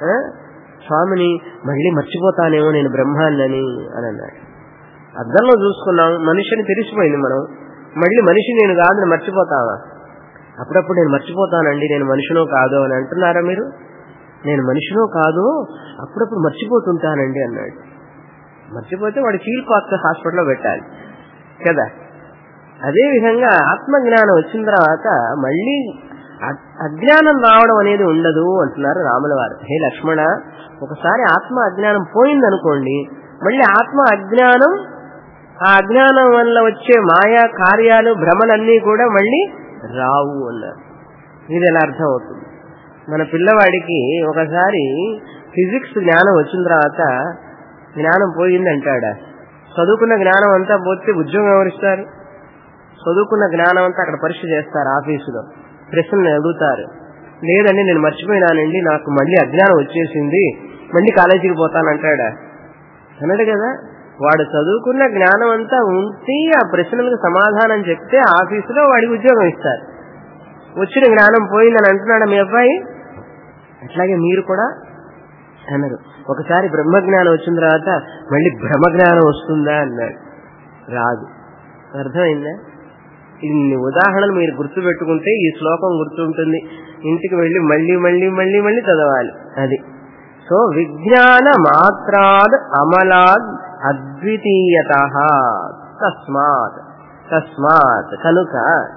ఆ? స్వామిని మళ్ళీ మర్చిపోతానేమో నేను బ్రహ్మాన్నని అని అన్నాడు అద్దంలో చూసుకున్నాం మనిషిని తెలిసిపోయింది మనం మళ్ళీ మనిషి నేను కాదని మర్చిపోతావా అప్పుడప్పుడు నేను మర్చిపోతానండి నేను మనిషినో కాదో అని అంటున్నారా మీరు నేను మనిషినో కాదో అప్పుడప్పుడు మర్చిపోతుంటానండి అన్నాడు మర్చిపోతే వాడు చీల్ పాక్ హాస్పిటల్లో పెట్టాలి కదా అదే విధంగా ఆత్మజ్ఞానం వచ్చిన తర్వాత మళ్ళీ అ- అజ్ఞానం రావడం అనేది ఉండదు అంటున్నారు రాముల వారు హే లక్ష్మణ ఒకసారి ఆత్మ అజ్ఞానం పోయిందనుకోండి మళ్ళీ ఆత్మ అజ్ఞానం ఆ అజ్ఞానం వల్ల వచ్చే మాయా కార్యాలు భ్రమలన్నీ కూడా మళ్ళీ రావు అన్నారు ఇది ఎలా అర్థం అవుతుంది మన పిల్లవాడికి ఒకసారి ఫిజిక్స్ జ్ఞానం వచ్చిన తర్వాత జ్ఞానం పోయింది అంటాడా చదువుకున్న జ్ఞానం అంతా పోతే ఉద్యోగం ఎవరిస్తారు చదువుకున్న జ్ఞానం అంతా అక్కడ పరీక్ష చేస్తారు ఆఫీసులో ప్రశ్నలు అడుగుతారు లేదండి నేను మర్చిపోయినానండి నాకు మళ్ళీ అజ్ఞానం వచ్చేసింది మళ్ళీ కాలేజీకి పోతానంటాడా అన్నాడు కదా వాడు చదువుకున్న జ్ఞానం అంతా ఉంచి ఆ ప్రశ్నలకు సమాధానం చెప్తే ఆఫీసులో వాడికి ఉద్యోగం ఇస్తారు వచ్చిన జ్ఞానం పోయిందని అంటున్నాడా మీ అబ్బాయి అట్లాగే మీరు కూడా అన్నారు ఒకసారి బ్రహ్మజ్ఞానం వచ్చిన తర్వాత మళ్ళీ బ్రహ్మజ్ఞానం వస్తుందా అన్నాడు రాదు అర్థమైందా ఇన్ని ఉదాహరణలు మీరు గుర్తుపెట్టుకుంటే ఈ శ్లోకం గుర్తుంటుంది ఇంటికి వెళ్ళి మళ్ళీ మళ్ళీ మళ్ళీ మళ్ళీ చదవాలి అది సో విజ్ఞాన మాత్రాద్ అమలాద్ అద్వితీయత తస్మాత్ తస్మాత్ కనుక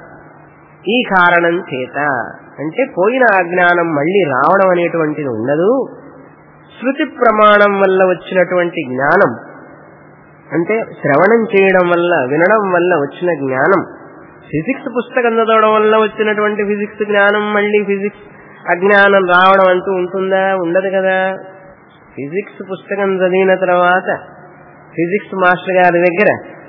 ఈ కారణం చేత అంటే పోయిన అజ్ఞానం మళ్ళీ రావడం అనేటువంటిది ఉండదు శృతి ప్రమాణం వల్ల వచ్చినటువంటి జ్ఞానం అంటే శ్రవణం చేయడం వల్ల వినడం వల్ల వచ్చిన జ్ఞానం ఫిజిక్స్ పుస్తకం చదవడం వల్ల వచ్చినటువంటి ఫిజిక్స్ జ్ఞానం మళ్ళీ ఫిజిక్స్ అజ్ఞానం రావడం అంటూ ఉంటుందా ఉండదు కదా ఫిజిక్స్ పుస్తకం చదివిన తర్వాత ఫిజిక్స్ మాస్టర్ గారి దగ్గర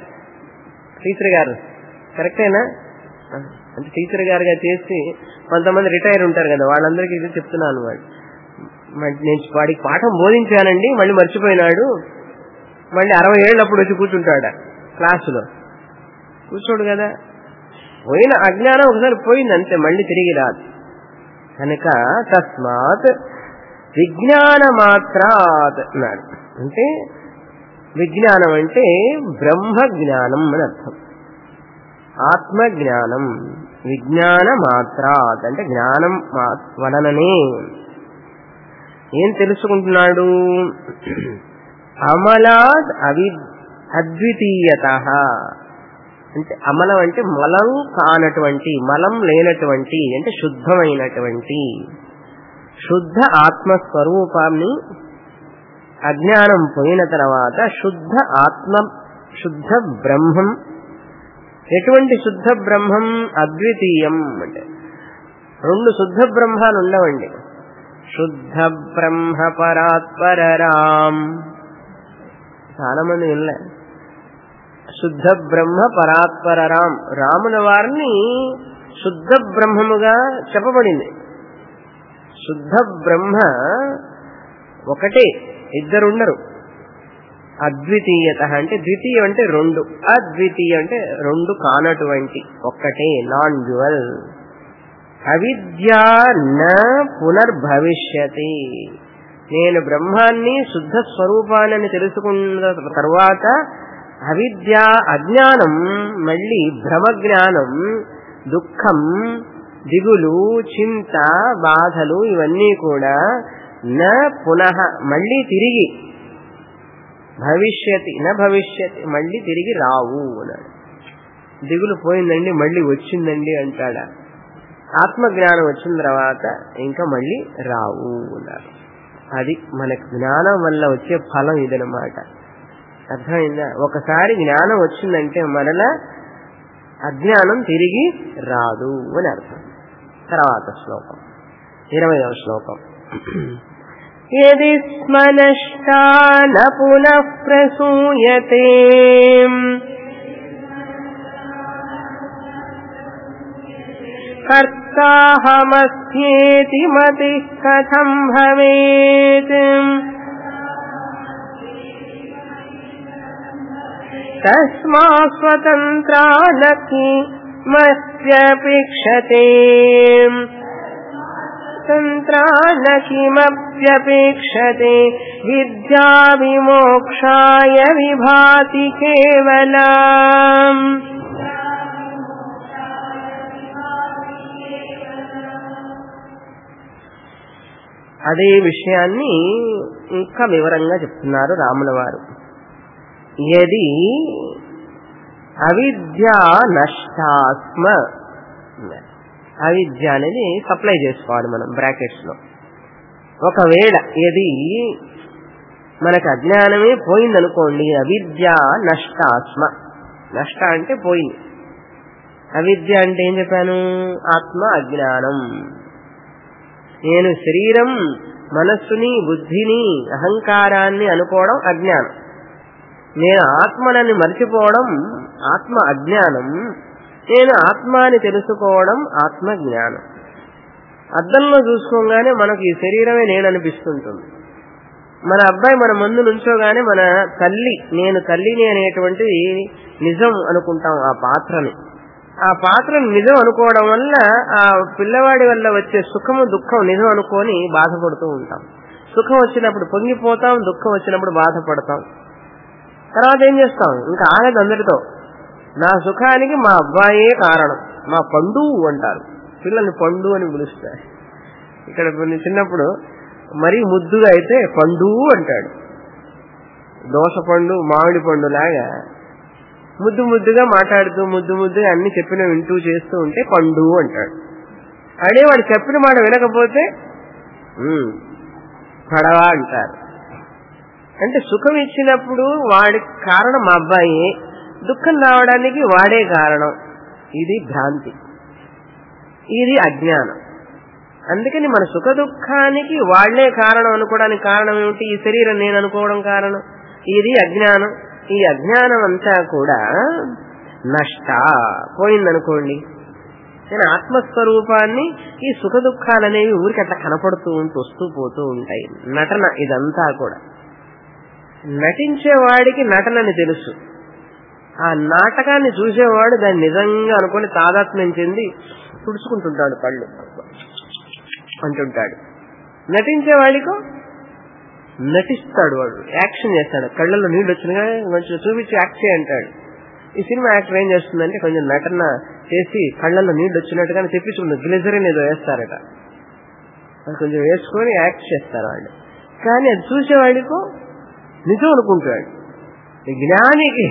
టీచర్ గారు కరెక్టేనా అంటే టీచర్ గారుగా చేసి కొంతమంది రిటైర్ ఉంటారు కదా వాళ్ళందరికీ ఇది చెప్తున్నాను వాడు మ- నేను వాడికి పాఠం బోధించానండి మళ్ళీ మర్చిపోయినాడు మళ్ళీ అరవై ఏళ్ళప్పుడు వచ్చి కూర్చుంటాడ క్లాసులో కూర్చోడు కదా పోయిన అజ్ఞానం ఒకసారి పోయింది అంతే మళ్ళీ తిరిగి రాదు కనుక తస్మాత్ విజ్ఞాన మాత్రాత్ అన్నాడు అంటే విజ్ఞానం అంటే బ్రహ్మ జ్ఞానం అని అర్థం ఆత్మ జ్ఞానం విజ్ఞాన మాత్రాత్ అంటే జ్ఞానం మా- వలననే ఏం తెలుసుకుంటున్నాడు అమలాద్ అవి అద్వితీయత అంటే అమలం అంటే మలం కానటువంటి మలం లేనటువంటి అంటే శుద్ధమైనటువంటి శుద్ధ ఆత్మస్వరూపాన్ని అజ్ఞానం పోయిన తర్వాత శుద్ధ ఆత్మ శుద్ధ బ్రహ్మం ఎటువంటి శుద్ధ బ్రహ్మం అద్వితీయం అంటే రెండు శుద్ధ బ్రహ్మాలు ఉండవండి శుద్ధ బ్రహ్మ పరాత్పరరాం చాలా మంది వినలే శుద్ధ బ్రహ్మ పరాత్పరరాం రాముల వారిని శుద్ధ బ్రహ్మముగా చెప్పబడింది శుద్ధ బ్రహ్మ ఒకటే ఇద్దరుండరు అద్వితీయత అంటే ద్వితీయం అంటే రెండు అద్వితీయం అంటే రెండు కానటువంటి ఒక్కటే నాన్ డ్యువల్ అవిద్య న పునర్భవిష్యతి నేను బ్రహ్మాన్ని శుద్ధ స్వరూపాన్ని తెలుసుకున్న తర్వాత అవిద్య అజ్ఞానం మళ్ళీ భ్రమజ్ఞానం దుఃఖం దిగులు చింత బాధలు ఇవన్నీ కూడా న పునః మళ్ళీ తిరిగి భవిష్యతి న భవిష్యతి మళ్ళీ తిరిగి రావు అన్నాడు దిగులు పోయిందండి మళ్ళీ వచ్చిందండి అంటాడా ఆత్మజ్ఞానం వచ్చిన తర్వాత ఇంకా మళ్ళీ రావు అన్నారు అది మనకు జ్ఞానం వల్ల వచ్చే ఫలం ఇదనమాట అర్థమైందా ఒకసారి జ్ఞానం వచ్చిందంటే మరలా అజ్ఞానం తిరిగి రాదు అని అర్థం తర్వాత శ్లోకం ఇరవయవ శ్లోకం యది స్మనష్టా న పునః ప్రసూయతే కర్తాహమస్యేతి మతి కథం భవేత్ తస్మా స్వతంత్రా నకి మస్యపేక్షతే స్వతంత్రా న కిమప్యపేక్షతే విద్యా విమోక్షాయ విభాతి కేవలా అదే విషయాన్ని ఇంకా వివరంగా చెప్తున్నారు రాముల వారు యది అవిద్య నష్టాత్మ అవిద్య అనేది సప్లై చేసుకోవాలి మనం బ్రాకెట్స్ లో ఒకవేళ ఏది మనకు అజ్ఞానమే పోయిందనుకోండి అవిద్య నష్టాత్మ నష్ట అంటే పోయింది అవిద్య అంటే ఏం చెప్పాను ఆత్మ అజ్ఞానం నేను శరీరం మనస్సుని బుద్ధిని అహంకారాన్ని అనుకోవడం అజ్ఞానం నేను ఆత్మనని మర్చిపోవడం ఆత్మ అజ్ఞానం నేను ఆత్మ అని తెలుసుకోవడం ఆత్మ జ్ఞానం అద్దంలో చూసుకోగానే మనకు ఈ శరీరమే నేను అనిపిస్తుంటుంది మన అబ్బాయి మన ముందు నుంచోగానే మన తల్లి నేను తల్లిని అనేటువంటి నిజం అనుకుంటాం ఆ పాత్రని ఆ పాత్రను నిజం అనుకోవడం వల్ల ఆ పిల్లవాడి వల్ల వచ్చే సుఖము దుఃఖం నిజం అనుకొని బాధపడుతూ ఉంటాం సుఖం వచ్చినప్పుడు పొంగిపోతాం దుఃఖం వచ్చినప్పుడు బాధపడతాం తర్వాత ఏం చేస్తాం ఇంకా ఆగదు అందరితో నా సుఖానికి మా అబ్బాయే కారణం మా పండు అంటారు పిల్లల్ని పండు అని పిలుస్తారు ఇక్కడ కొన్ని చిన్నప్పుడు మరీ ముద్దుగా అయితే పండు అంటాడు దోస పండు మామిడి పండు లాగా ముద్దు ముద్దుగా మాట్లాడుతూ ముద్దు ముద్దుగా అన్ని చెప్పిన వింటూ చేస్తూ ఉంటే పండు అంటాడు అడే వాడు చెప్పిన మాట వినకపోతే "ఉమ్, పడవ అంటారు అంటే సుఖం ఇచ్చినప్పుడు వాడికి కారణం మా అబ్బాయి దుఃఖం రావడానికి వాడే కారణం ఇది భ్రాంతి ఇది అజ్ఞానం అందుకని మన సుఖ దుఃఖానికి వాళ్లే కారణం అనుకోవడానికి కారణం ఏమిటి ఈ శరీరం నేను అనుకోవడం కారణం ఇది అజ్ఞానం ఈ అజ్ఞానం అంతా కూడా నష్ట పోయిందనుకోండి నేను ఆత్మస్వరూపాన్ని ఈ సుఖ దుఃఖాలనేవి ఊరికి అట్లా కనపడుతూ ఉంటూ వస్తూ పోతూ ఉంటాయి నటన ఇదంతా కూడా నటించేవాడికి నటనని తెలుసు ఆ నాటకాన్ని చూసేవాడు దాన్ని నిజంగా అనుకుని తాదాత్మ్యం చెంది తుడుచుకుంటుంటాడు కళ్ళు అంటుంటాడు నటించేవాడికో నటిస్తాడు వాడు యాక్షన్ చేస్తాడు కళ్ళల్లో నీళ్ళు వచ్చినగా కొంచెం చూపించి యాక్ట్ చేయి అంటాడు ఈ సినిమా యాక్టర్ ఏం చేస్తుందంటే కొంచెం నటన చేసి కళ్ళల్లో నీళ్ళు వచ్చినట్టుగానే తెప్పించుకుంటుంది గ్లిజరిన్ ఏదో వేస్తారట అది కొంచెం వేసుకొని యాక్ట్ చేస్తారు వాళ్ళు కానీ అది చూసేవాడికో నిజం అనుకుంటాడు ఈ జ్ఞానికి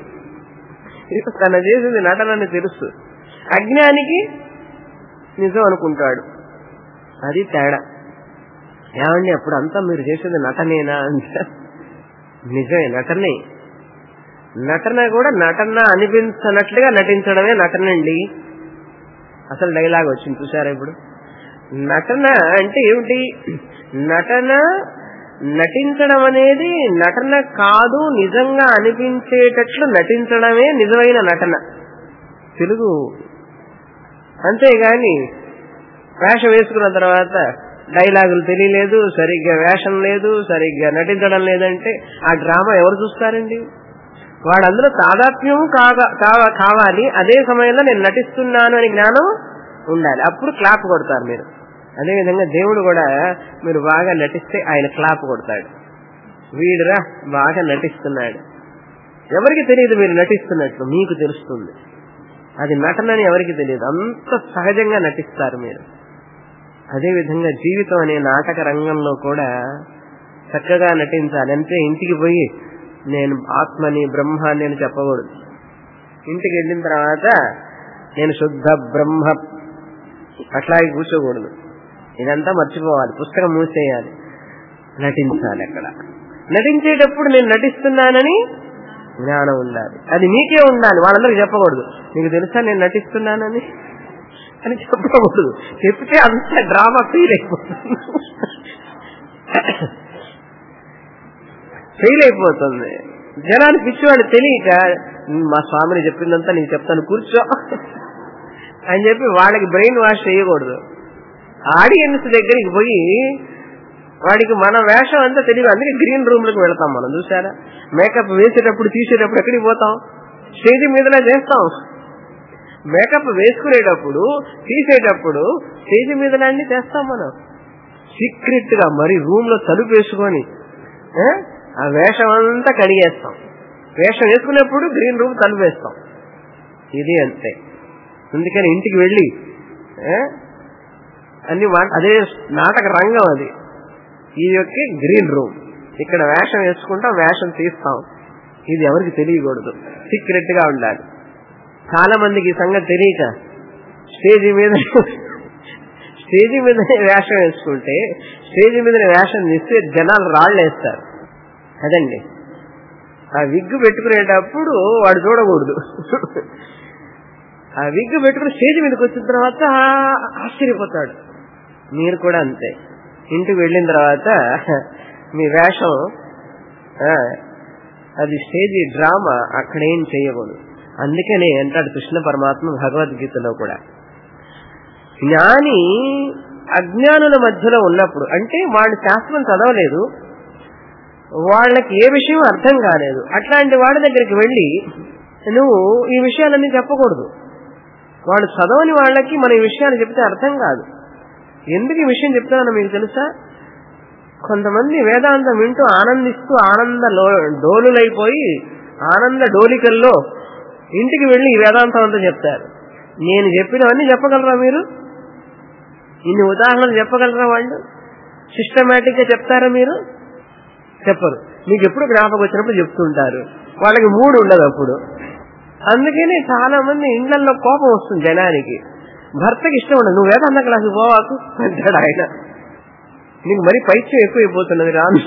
తన చేసింది నటనని తెలుసు అజ్ఞానికి నిజం అనుకుంటాడు అది తేడా ఏమండి అప్పుడు అంతా మీరు చేసేది నటనేనా అంటే నిజమే నటనే నటన కూడా నటన అనిపించనట్లుగా నటించడమే నటనండి అసలు డైలాగ్ వచ్చింది చూసారా ఇప్పుడు నటన అంటే ఏమిటి నటన నటించడం అనేది నటన కాదు నిజంగా అనిపించేటట్లు నటించడమే నిజమైన నటన తెలుగు అంతేగాని వేషం వేసుకున్న తర్వాత డైలాగులు తెలియలేదు సరిగ్గా వేషం లేదు సరిగ్గా నటించడం లేదంటే ఆ డ్రామా ఎవరు చూస్తారండి వాడందరూ తాదాత్మ్యం కాగా కావ- కావాలి అదే సమయంలో నేను నటిస్తున్నాను అని జ్ఞానం ఉండాలి అప్పుడు క్లాప్ కొడతారు మీరు అదేవిధంగా దేవుడు కూడా మీరు బాగా నటిస్తే ఆయన క్లాప్ కొడతాడు వీడురా బాగా నటిస్తున్నాడు ఎవరికి తెలియదు మీరు నటిస్తున్నట్లు మీకు తెలుస్తుంది అది నటనని ఎవరికి తెలియదు అంత సహజంగా నటిస్తారు మీరు అదేవిధంగా జీవితం అనే నాటక రంగంలో కూడా చక్కగా నటించాలి అంటే ఇంటికి పోయి నేను ఆత్మని బ్రహ్మాన్ని అని చెప్పకూడదు ఇంటికి వెళ్ళిన తర్వాత నేను శుద్ధ బ్రహ్మ అట్లాగే కూర్చోకూడదు ఇదంతా మర్చిపోవాలి పుస్తకం మూసేయాలి నటించాలి అక్కడ నటించేటప్పుడు నేను నటిస్తున్నానని జ్ఞానం ఉండాలి అది నీకే ఉండాలి వాళ్ళందరికీ చెప్పకూడదు నీకు తెలుసా నేను నటిస్తున్నానని అని చెప్పకూడదు చెప్తే అంత డ్రామా ఫెయిల్ అయిపోతుంది ఫెయిల్ అయిపోతుంది జనానికి పిచ్చివాడు తెలియక మా స్వామిని చెప్పిందంతా నీకు చెప్తాను కూర్చో అని చెప్పి వాళ్ళకి బ్రెయిన్ వాష్ చేయకూడదు ఆడియన్స్ దగ్గరికి పోయి వాడికి మన వేషం అంతా తెలియదు అందుకే గ్రీన్ రూమ్ లకు వెళ్తాం మనం చూసారా మేకప్ వేసేటప్పుడు తీసేటప్పుడు ఎక్కడికి పోతాం స్టేజ్ మీదనే చేస్తాం మేకప్ వేసుకునేటప్పుడు తీసేటప్పుడు స్టేజ్ మీదనే అన్ని చేస్తాం మనం సీక్రెట్ గా మరి రూమ్ లో తలుపు వేసుకొని ఆ, ఆ వేషం అంతా కడిగేస్తాం వేషం వేసుకునేప్పుడు గ్రీన్ రూమ్ తలుపు వేస్తాం ఇది అంతే అందుకని ఇంటికి వెళ్ళి ఆ, అన్ని మా- అదే నాటక రంగం అది ఈ యొక్క గ్రీన్ రూమ్ ఇక్కడ వేషం వేసుకుంటాం వేషం తీస్తాం ఇది ఎవరికి తెలియకూడదు సీక్రెట్ గా ఉండాలి చాలా మందికి ఈ సంగతి తెలియక స్టేజీ మీద స్టేజీ మీద వేషం వేసుకుంటే స్టేజీ మీద వేషం తీస్తే జనాలు రాళ్ళు వేస్తారు అదండి ఆ విగ్గు పెట్టుకునేటప్పుడు వాడు చూడకూడదు ఆ విగ్గు పెట్టుకుని స్టేజ్ మీదకి వచ్చిన తర్వాత ఆశ్చర్యపోతాడు మీరు కూడా అంతే ఇంటికి వెళ్ళిన తర్వాత మీ వేషం ఆ, అది స్టేజీ డ్రామా అక్కడ ఏం చేయకూడదు అందుకనే అంటాడు కృష్ణ పరమాత్మ భగవద్గీతలో కూడా జ్ఞాని అజ్ఞానుల మధ్యలో ఉన్నప్పుడు అంటే వాళ్ళు శాస్త్రం చదవలేదు వాళ్ళకి ఏ విషయం అర్థం కాలేదు అట్లాంటి వాడి దగ్గరికి వెళ్ళి నువ్వు ఈ విషయాలన్నీ చెప్పకూడదు వాళ్ళు చదవని వాళ్ళకి మన ఈ విషయాలు చెప్తే అర్థం కాదు ఎందుకు ఈ విషయం చెప్తానో మీకు తెలుసా కొంతమంది వేదాంతం వింటూ ఆనందిస్తూ ఆనంద లో- డోలులైపోయి ఆనంద డోలికల్లో ఇంటికి వెళ్ళి ఈ వేదాంతం అంతా చెప్తారు నేను చెప్పినవన్నీ చెప్పగలరా మీరు ఇన్ని ఉదాహరణలు చెప్పగలరా వాళ్ళు సిస్టమేటిక్ గా చెప్తారా మీరు చెప్పరు మీకు ఎప్పుడు జ్ఞాపకం వచ్చినప్పుడు చెప్తుంటారు వాళ్ళకి మూడు ఉండదు అప్పుడు అందుకని చాలా మంది ఇండ్లలో కోపం వస్తుంది జనానికి భర్తకి ఇష్టం ఉండదు నువ్వు వేదాంత క్లాసు పోవాకు అంటాడు ఆయన నీకు మరి పైత్యం ఎక్కువైపోతున్నది రాను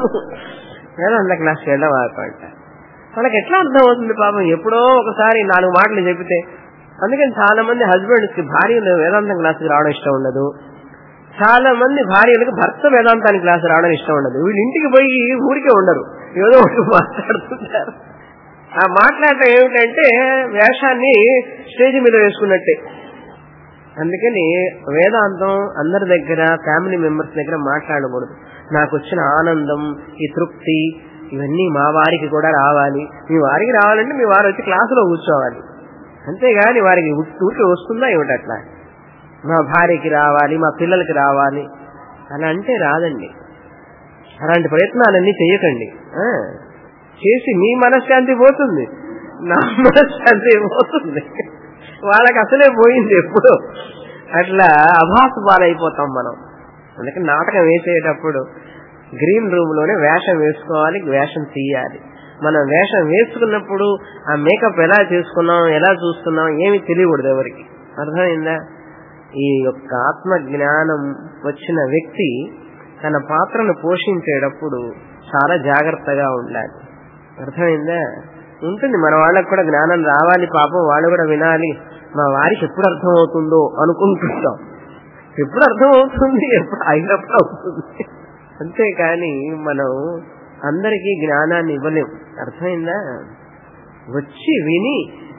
వేదాంత క్లాస్కి వెళ్ళవాకు అంట వాళ్ళకి ఎట్లా అర్థం అవుతుంది పాపం ఎప్పుడో ఒకసారి నాలుగు మాటలు చెబితే అందుకని చాలా మంది హస్బెండ్స్ కి భార్యలు వేదాంతం క్లాస్కి రావడం ఇష్టం ఉండదు చాలా మంది భార్యలకు భర్త వేదాంతానికి క్లాస్ రావడం ఇష్టం ఉండదు వీళ్ళు ఇంటికి పోయి ఊరికే ఉండరు ఏదో ఒకటి మాట్లాడుతుంటారు ఆ మాట్లాడటం ఏమిటంటే వేషాన్ని స్టేజ్ మీద వేసుకున్నట్టే అందుకని వేదాంతం అందరి దగ్గర ఫ్యామిలీ మెంబర్స్ దగ్గర మాట్లాడకూడదు నాకు వచ్చిన ఆనందం ఈ తృప్తి ఇవన్నీ మా వారికి కూడా రావాలి మీ వారికి రావాలంటే మీ వారు వచ్చి క్లాసులో కూర్చోవాలి అంతేగాని వారికి ఊరికి వస్తుందా ఏమిటి అట్లా మా భార్యకి రావాలి మా పిల్లలకి రావాలి అలా అంటే రాదండి అలాంటి ప్రయత్నాలన్నీ చేయకండి ఆ, చేసి మీ మనశ్శాంతి పోతుంది నా మనశ్శాంతి పోతుంది వాళ్ళకి అసలే పోయింది ఎప్పుడు అట్లా అభాసు పాలైపోతాం మనం అందుకని నాటకం వేసేటప్పుడు గ్రీన్ రూమ్ లోనే వేషం వేసుకోవాలి వేషం తీయాలి మనం వేషం వేసుకున్నప్పుడు ఆ మేకప్ ఎలా చేసుకున్నాం ఎలా చూస్తున్నాం ఏమి తెలియకూడదు ఎవరికి అర్థమైందా ఈ యొక్క ఆత్మ జ్ఞానం వచ్చిన వ్యక్తి తన పాత్రను పోషించేటప్పుడు చాలా జాగ్రత్తగా ఉండాలి అర్థమైందా ఉంటుంది మన వాళ్ళకు కూడా జ్ఞానం రావాలి పాపం వాళ్ళు కూడా వినాలి మా వారికి ఎప్పుడు అర్థం అవుతుందో అనుకుంటుంటాం ఎప్పుడు అర్థం అవుతుంది ఎప్పుడు అయినప్పుడు అవుతుంది అంతేకాని మనం అందరికీ జ్ఞానాన్ని ఇవ్వలేం అర్థమైందా వచ్చి విని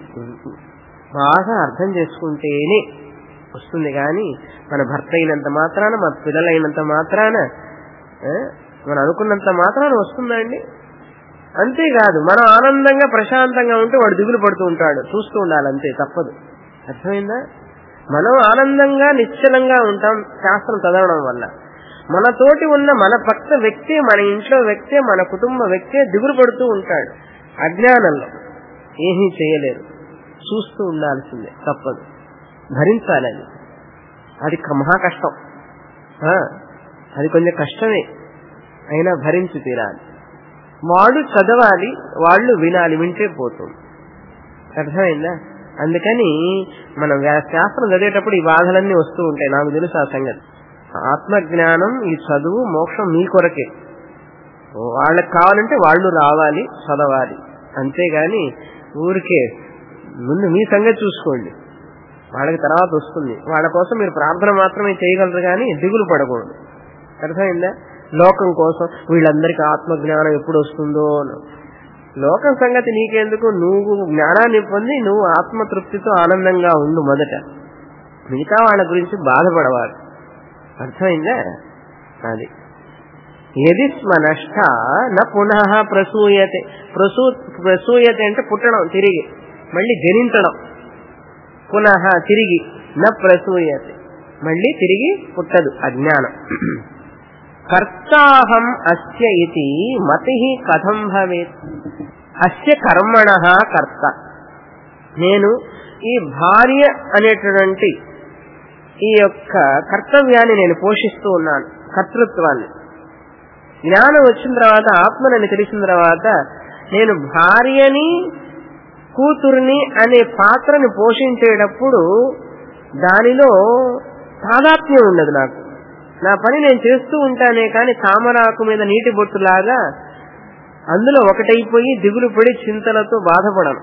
బాగా అర్థం చేసుకుంటేనే వస్తుంది కానీ మన భర్త అయినంత మాత్రాన మన పిల్లలైనంత మాత్రాన ఆ, మనం అనుకున్నంత మాత్రాన వస్తుందా అండి అంతేకాదు మనం ఆనందంగా ప్రశాంతంగా ఉంటే వాడు దిగులు పడుతూ ఉంటాడు చూస్తూ ఉండాలి అంతే తప్పదు అర్థమైందా మనం ఆనందంగా నిశ్చలంగా ఉంటాం శాస్త్రం చదవడం వల్ల మనతోటి ఉన్న మన పక్క వ్యక్తే మన ఇంట్లో వ్యక్తే మన కుటుంబ వ్యక్తే దిగులు పడుతూ ఉంటాడు అజ్ఞానంలో ఏమీ చేయలేరు చూస్తూ ఉండాల్సిందే తప్పదు భరించాలి అది అది క- మహా కష్టం ఆ, అది కొంచెం కష్టమే అయినా భరించి తీరాలి వాడు చదవాలి వాళ్ళు వినాలి వింటే పోతుంది అర్థమైందా అందుకని మనం వ్యా- శాస్త్రం చదివేటప్పుడు ఈ బాధలన్నీ వస్తూ ఉంటాయి నాకు తెలుసు ఆ సంగతి ఆత్మజ్ఞానం ఈ చదువు మోక్షం మీ కొరకే వాళ్ళకి కావాలంటే వాళ్ళు రావాలి చదవాలి అంతేగాని ఊరికే ముందు మీ సంగతి చూసుకోండి వాళ్ళకి తర్వాత వస్తుంది వాళ్ళ కోసం మీరు ప్రార్థన మాత్రమే చేయగలరు కానీ దిగులు పడకూడదు అర్థమైందా లోకం కోసం వీళ్ళందరికీ ఆత్మజ్ఞానం ఎప్పుడు వస్తుందో అని. లోకం సంగతి నీకెందుకు నువ్వు జ్ఞానాన్ని పొంది నువ్వు ఆత్మతృప్తితో ఆనందంగా ఉండు మొదట మిగతా వాళ్ళ గురించి బాధపడవాలి అర్థమైందా అది ఎది స్మనష్ట న పునః ప్రసూయతే ప్రసూ ప్రసూయతే అంటే పుట్టడం తిరిగి మళ్ళీ జనించడం పునః తిరిగి న ప్రసూయతే మళ్ళీ తిరిగి పుట్టదు అజ్ఞానం కర్తాహం అస్య ఇది మతి కథం భవేత్ అస్య కర్మణ కర్త నేను ఈ భార్య అనేటువంటి ఈ యొక్క కర్తవ్యాన్ని నేను పోషిస్తూ ఉన్నాను కర్తృత్వాన్ని జ్ఞానం వచ్చిన తర్వాత ఆత్మనని తెలిసిన తర్వాత నేను భార్యని కూతుర్ని అనే పాత్రని పోషించేటప్పుడు దానిలో తాదాత్మ్యం ఉండదు నాకు నా పని నేను చేస్తూ ఉంటానే కానీ తామరాకు మీద నీటి బొట్టులాగా అందులో ఒకటైపోయి దిగులు పడి చింతలతో బాధపడను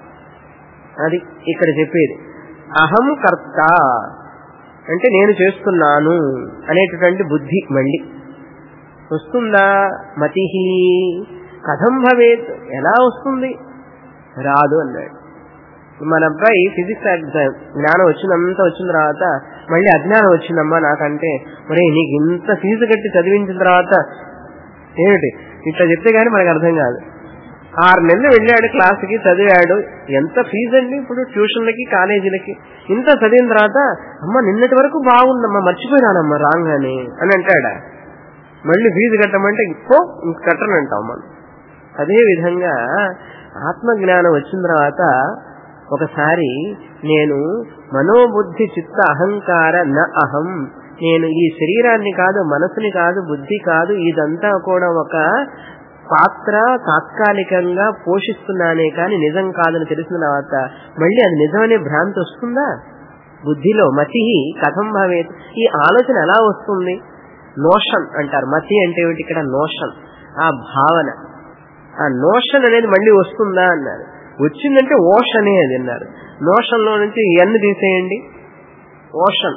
అది ఇక్కడ చెప్పేది అహం కర్త అంటే నేను చేస్తున్నాను అనేటటువంటి బుద్ధి మళ్ళీ వస్తుందా మతి కథం భవేత్ ఎలా వస్తుంది రాదు అన్నాడు మన అబ్బాయి ఫిజిక్స్ ఎగ్జామ్ జ్ఞానం వచ్చినంత వచ్చిన తర్వాత మళ్ళీ అజ్ఞానం వచ్చిందమ్మా నాకంటే ఒరే నీకు ఇంత ఫీజు కట్టి చదివించిన తర్వాత ఏమిటి ఇట్లా చెప్తే గానీ మనకు అర్థం కాదు ఆరు నెలలు వెళ్ళాడు క్లాసుకి చదివాడు ఎంత ఫీజు అండి ఇప్పుడు ట్యూషన్లకి కాలేజీలకి ఇంత చదివిన తర్వాత అమ్మ నిన్నటి వరకు బాగుందమ్మా మర్చిపోయినానమ్మా రాగానే అని అంటాడా మళ్ళీ ఫీజు కట్టమంటే ఇంకో ఇంక కట్టనంటాం మనం అదే విధంగా ఆత్మజ్ఞానం వచ్చిన తర్వాత ఒకసారి నేను మనోబుద్ధి చిత్త అహంకార న అహం నేను ఈ శరీరాన్ని కాదు మనసుని కాదు బుద్ధి కాదు ఇదంతా కూడా ఒక పాత్ర తాత్కాలికంగా పోషిస్తున్నానే కానీ నిజం కాదని తెలిసిన తర్వాత మళ్ళీ అది నిజమనే భ్రాంతి వస్తుందా బుద్ధిలో మతి కథం భవేత్ ఈ ఆలోచన ఎలా వస్తుంది నోషన్ అంటారు మతి అంటే ఏమిటి ఇక్కడ నోషన్ ఆ భావన ఆ నోషన్ అనేది మళ్ళీ వస్తుందా అన్నారు వచ్చిందంటే ఓషనే అది అన్నారు నోషన్ లో నుంచి ఎన్ని తీసేయండి ఓషన్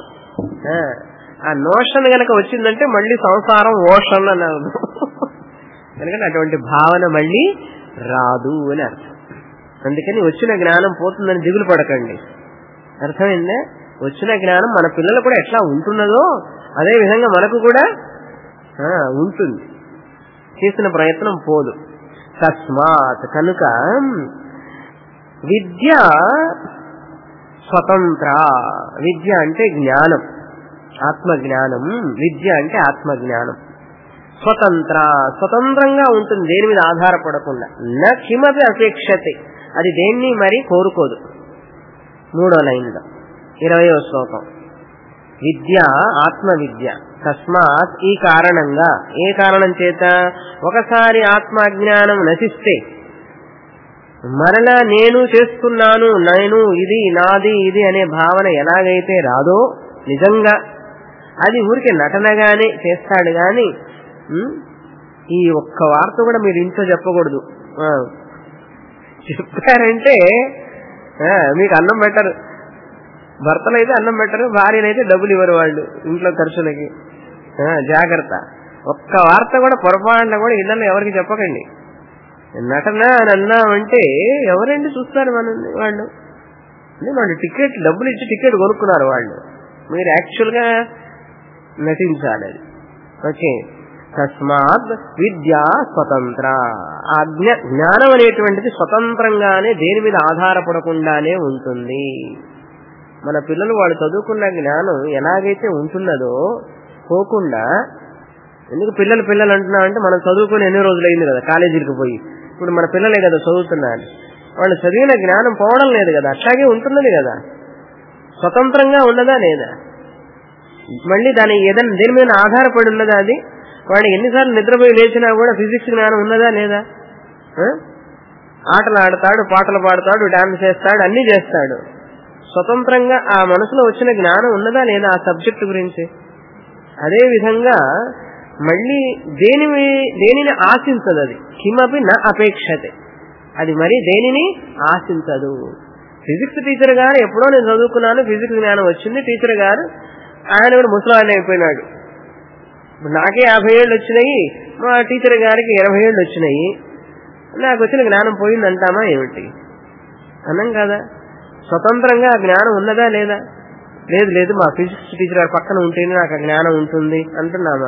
ఆ నోషన్ గనక వచ్చిందంటే మళ్ళీ సంసారం ఓషన్ అన్నారు ఎందుకంటే అటువంటి భావన మళ్ళీ రాదు అని అర్థం అందుకని వచ్చిన జ్ఞానం పోతుందని దిగులు పడకండి అర్థమైందే వచ్చిన జ్ఞానం మన పిల్లలు కూడా ఎట్లా ఉంటున్నదో అదే విధంగా మనకు కూడా ఉంటుంది చేసిన ప్రయత్నం పోదు తస్మాత్ కనుక విద్య స్వతంత్ర విద్య అంటే జ్ఞానం ఆత్మజ్ఞానం విద్య అంటే ఆత్మజ్ఞానం స్వతంత్ర స్వతంత్రంగా ఉంటుంది దేని మీద ఆధారపడకుండా న కిమపి అపేక్షతే అది దేన్ని మరి కోరుకోదు మూడో లైన్లో ఇరవయో శ్లోకం విద్య ఆత్మ విద్య తస్మాత్ ఈ కారణంగా ఏ కారణం చేత ఒకసారి ఆత్మజ్ఞానం నశిస్తే మరలా నేను చేస్తున్నాను నేను ఇది నాది ఇది అనే భావన ఎలాగైతే రాదో నిజంగా అది ఊరికే నటనగానే చేస్తాడు గాని ఈ ఒక్క వార్త కూడా మీరు ఇంట్లో చెప్పకూడదు చెప్పారంటే మీకు అన్నం పెట్టరు భర్తలు అయితే అన్నం పెట్టరు భార్యనైతే డబ్బులు ఇవ్వరు వాళ్ళు ఇంట్లో ఖర్చులకి జాగ్రత్త ఒక్క వార్త కూడా పొరపాటున కూడా ఇళ్ళలో ఎవరికి చెప్పకండి నటన అని అన్నామంటే ఎవరండి చూస్తారు మనల్ని వాళ్ళు వాళ్ళు టికెట్ డబ్బులు ఇచ్చి టికెట్ కొనుక్కున్నారు వాళ్ళు మీరు యాక్చువల్ గా నటించాలి అది ఓకే తస్మాత్ విద్య స్వతంత్ర ఆ జ్ఞానం అనేటువంటిది స్వతంత్రంగానే దేని మీద ఆధారపడకుండానే ఉంటుంది మన పిల్లలు వాళ్ళు చదువుకున్న జ్ఞానం ఎలాగైతే ఉంటున్నదో పోకుండా ఎందుకు పిల్లలు పిల్లలు అంటున్నా అంటే మనం చదువుకుని ఎన్ని రోజులైంది కదా కాలేజీలకు పోయి ఇప్పుడు మన పిల్లలే కదా చదువుతున్నారు వాళ్ళు చదివిన జ్ఞానం పోవడం లేదు కదా అట్లాగే ఉంటున్నది కదా స్వతంత్రంగా ఉన్నదా లేదా మళ్ళీ దాని ఏదైనా దేని మీద ఆధారపడి ఉన్నదా అది వాడు ఎన్నిసార్లు నిద్రపోయి లేచినా కూడా ఫిజిక్స్ జ్ఞానం ఉన్నదా లేదా ఆటలు ఆడతాడు పాటలు పాడతాడు డాన్స్ చేస్తాడు అన్ని చేస్తాడు స్వతంత్రంగా ఆ మనసులో వచ్చిన జ్ఞానం ఉన్నదా లేదా ఆ సబ్జెక్ట్ గురించి అదే విధంగా మళ్ళీ దేని దేనిని ఆశించదు అది కిమపి నా అపేక్షతే అది మరి దేనిని ఆశించదు ఫిజిక్స్ టీచర్ గారు ఎప్పుడో నేను చదువుకున్నాను ఫిజిక్స్ జ్ఞానం వచ్చింది టీచర్ గారు ఆయన కూడా ముసలాయన అయిపోయినాడు నాకే యాభై ఏళ్ళు వచ్చినాయి మా టీచర్ గారికి ఇరవై ఏళ్ళు వచ్చినాయి నాకు వచ్చిన జ్ఞానం పోయింది అంటామా ఏమిటి అన్నం కదా స్వతంత్రంగా ఆ జ్ఞానం ఉన్నదా లేదా లేదు లేదు మా ఫిజిక్స్ టీచర్ గారు పక్కన ఉంటేనే నాకు ఆ జ్ఞానం ఉంటుంది అంటున్నామా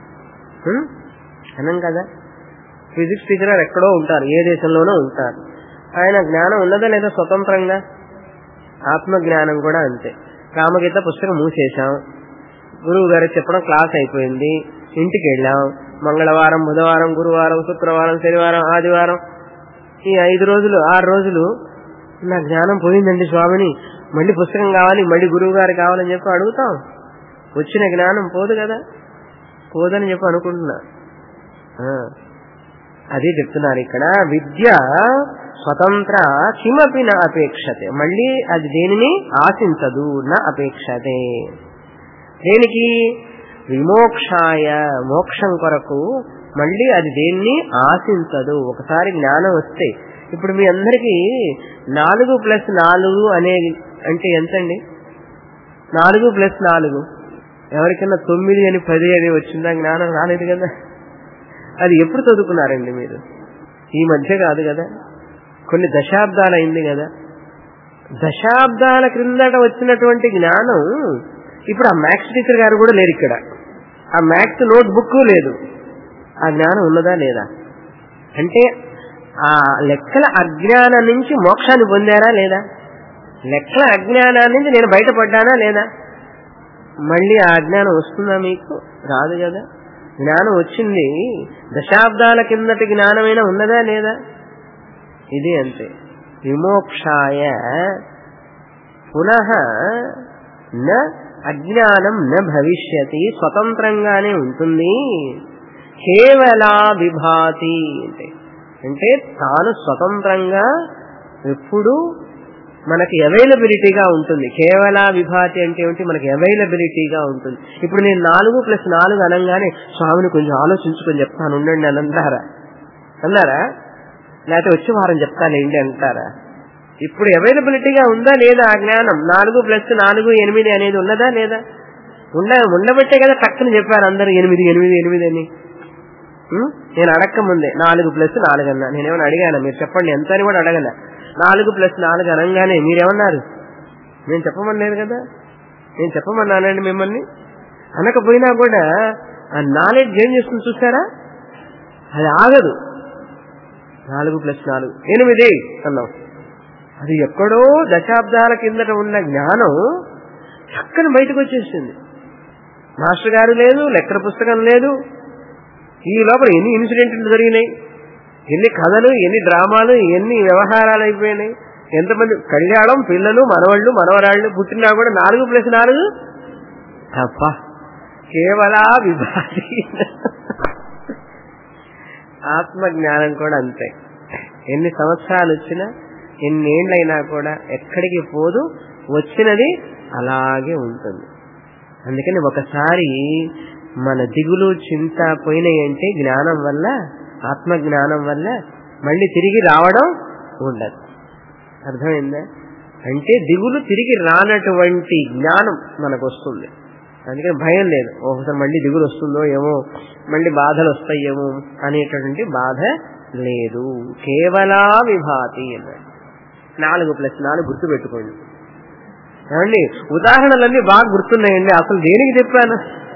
అనం కదా ఫిజిక్స్ టీచర్ గారు ఎక్కడో ఉంటారు ఏ దేశంలోనో ఉంటారు ఆయన జ్ఞానం ఉన్నదా లేదా స్వతంత్రంగా ఆత్మ జ్ఞానం కూడా అంతే రామగీత పుస్తకం మూసేశాం గురువు గారు చెప్పడం క్లాస్ అయిపోయింది ఇంటికి వెళ్ళాం మంగళవారం బుధవారం గురువారం శుక్రవారం శనివారం ఆదివారం ఈ ఐదు రోజులు ఆరు రోజులు నా జ్ఞానం పోయిందండి స్వామిని మళ్ళీ పుస్తకం కావాలి మళ్ళీ గురువు గారు కావాలని చెప్పి అడుగుతాం వచ్చిన జ్ఞానం పోదు కదా పోదని చెప్పి అనుకుంటున్నా ఆ, అదే చెప్తున్నారు ఇక్కడ విద్య స్వతంత్ర కిమపి నా అపేక్షతే మళ్ళీ అది దేనిని ఆశించదు నా అపేక్షతే దేనికి విమోక్షాయ మోక్షం కొరకు మళ్ళీ అది దేన్ని ఆశించదు ఒకసారి జ్ఞానం వస్తే ఇప్పుడు మీ అందరికీ నాలుగు ప్లస్ నాలుగు అనేది అంటే ఎంతండి నాలుగు ప్లస్ నాలుగు ఎవరికైనా తొమ్మిది అని పది అని వచ్చిందా జ్ఞానం రాలేదు కదా అది ఎప్పుడు చదువుకున్నారండి మీరు ఈ మధ్య కాదు కదా కొన్ని దశాబ్దాలు అయింది కదా దశాబ్దాల క్రిందట వచ్చినటువంటి జ్ఞానం ఇప్పుడు ఆ మ్యాథ్స్ టీచర్ గారు కూడా లేరు ఇక్కడ ఆ మ్యాథ్స్ నోట్ బుక్ లేదు ఆ జ్ఞానం ఉన్నదా లేదా అంటే ఆ లెక్కల అజ్ఞానం నుంచి మోక్షాన్ని పొందారా లేదా లెక్కల అజ్ఞానాన్ని నుంచి నేను బయటపడ్డానా లేదా మళ్ళీ ఆ అజ్ఞానం వస్తుందా మీకు రాదు కదా జ్ఞానం వచ్చింది దశాబ్దాల కిందటి జ్ఞానమైనా ఉన్నదా లేదా ఇది అంతే విమోక్షాయ పునః న అజ్ఞానం న భవిష్యతి స్వతంత్రంగానే ఉంటుంది కేవలా విభాతి అంటే అంటే తాను స్వతంత్రంగా ఎప్పుడు మనకి అవైలబిలిటీగా ఉంటుంది కేవల విభాతి అంటే ఏమిటి మనకి అవైలబిలిటీగా ఉంటుంది ఇప్పుడు నేను నాలుగు ప్లస్ నాలుగు అనగానే స్వామిని కొంచెం ఆలోచించుకొని చెప్తాను ఉండండి అని అంటారా అన్నారా లేకపోతే వచ్చే వారం చెప్తానండి అంటారా ఇప్పుడు అవైలబిలిటీగా ఉందా లేదా ఆ జ్ఞానం నాలుగు ప్లస్ నాలుగు ఎనిమిది అనేది ఉన్నదా లేదా ఉండ ఉండబట్టే కదా టక్కుని చెప్పారు అందరు ఎనిమిది ఎనిమిది ఎనిమిది అని ఉం? నేను అడక్క ముందే నాలుగు ప్లస్ నాలుగు అన్నా నేనేమైనా అడిగాను మీరు చెప్పండి ఎంత అని కూడా అడగల నాలుగు ప్లస్ నాలుగు అనగానే మీరేమన్నారు నేను చెప్పమనలేదు కదా నేను చెప్పమన్నానండి మిమ్మల్ని అనకపోయినా కూడా ఆ నాలెడ్జ్ ఏం చేస్తుంది చూసారా అది ఆగదు నాలుగు ప్లస్ నాలుగు ఎనిమిది అన్నాం అది ఎక్కడో దశాబ్దాల కిందట ఉన్న జ్ఞానం చక్కని బయటకు వచ్చేసింది మాస్టర్ గారు లేదు లెక్కల పుస్తకం లేదు ఈ లోపల ఎన్ని ఇన్సిడెంట్లు జరిగినాయి ఎన్ని కథలు ఎన్ని డ్రామాలు ఎన్ని వ్యవహారాలు అయిపోయినాయి ఎంతమంది కళ్యాణం పిల్లలు మనవాళ్ళు మనవరాళ్ళు పుట్టినా కూడా నాలుగు ప్లస్ నాలుగు తప్ప కేవలా విభాతి ఆత్మ జ్ఞానం కూడా అంతే ఎన్ని సంవత్సరాలు వచ్చినా ఎన్నేళ్ళైనా కూడా ఎక్కడికి పోదు వచ్చినది అలాగే ఉంటుంది అందుకని ఒకసారి మన దిగులు చింత పోయినాయంటే జ్ఞానం వల్ల ఆత్మ జ్ఞానం వల్ల మళ్ళీ తిరిగి రావడం ఉండదు అర్థమైందా అంటే దిగులు తిరిగి రానటువంటి జ్ఞానం మనకు వస్తుంది అందుకని భయం లేదు ఒకసారి మళ్ళీ దిగులు వస్తుందో ఏమో మళ్ళీ బాధలు వస్తాయేమో అనేటటువంటి బాధ లేదు కేవలా విభాతి అన్నాడు నాలుగు ప్లస్ నాలుగు గుర్తు పెట్టుకోండి ఏమండి ఉదాహరణలన్నీ బాగా గుర్తున్నాయండి అసలు దేనికి చెప్పాను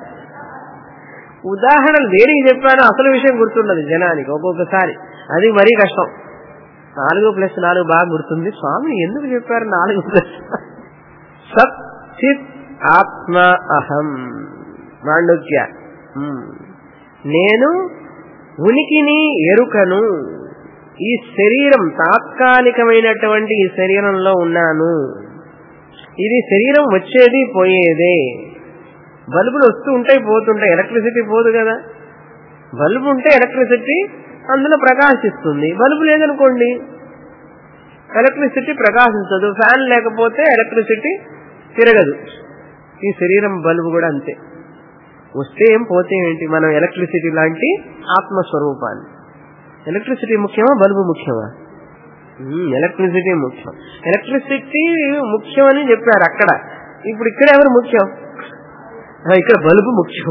ఉదాహరణలు దేనికి చెప్పానో అసలు విషయం గుర్తున్నది జనానికి ఒక్కొక్కసారి అది మరీ కష్టం నాలుగు ప్లస్ నాలుగు బాగా గుర్తుంది స్వామి ఎందుకు చెప్పారు నాలుగు ప్లస్ సత్ చిత్ ఆత్మ అహం మాండుక్య ఉమ్. నేను ఉనికిని ఎరుకను ఈ శరీరం తాత్కాలికమైనటువంటి ఈ శరీరంలో ఉన్నాను ఇది శరీరం వచ్చేది పోయేదే బల్బులు వస్తూ ఉంటాయి పోతుంటాయి ఎలక్ట్రిసిటీ పోదు కదా బల్బు ఉంటే ఎలక్ట్రిసిటీ అందులో ప్రకాశిస్తుంది బల్బు లేదనుకోండి ఎలక్ట్రిసిటీ ప్రకాశించదు ఫ్యాన్ లేకపోతే ఎలక్ట్రిసిటీ తిరగదు ఈ శరీరం బల్బు కూడా అంతే వస్తే ఏం పోతే ఏంటి మనం ఎలక్ట్రిసిటీ లాంటి ఆత్మస్వరూపాన్ని ఎలక్ట్రిసిటీ ముఖ్యమా బల్బు ముఖ్యమా ఉమ్, ఎలక్ట్రిసిటీ ముఖ్యం ఎలక్ట్రిసిటీ ముఖ్యం అని చెప్పారు అక్కడ ఇప్పుడు ఇక్కడ ఎవరు ముఖ్యం ఆ, ఇక్కడ బల్బు ముఖ్యం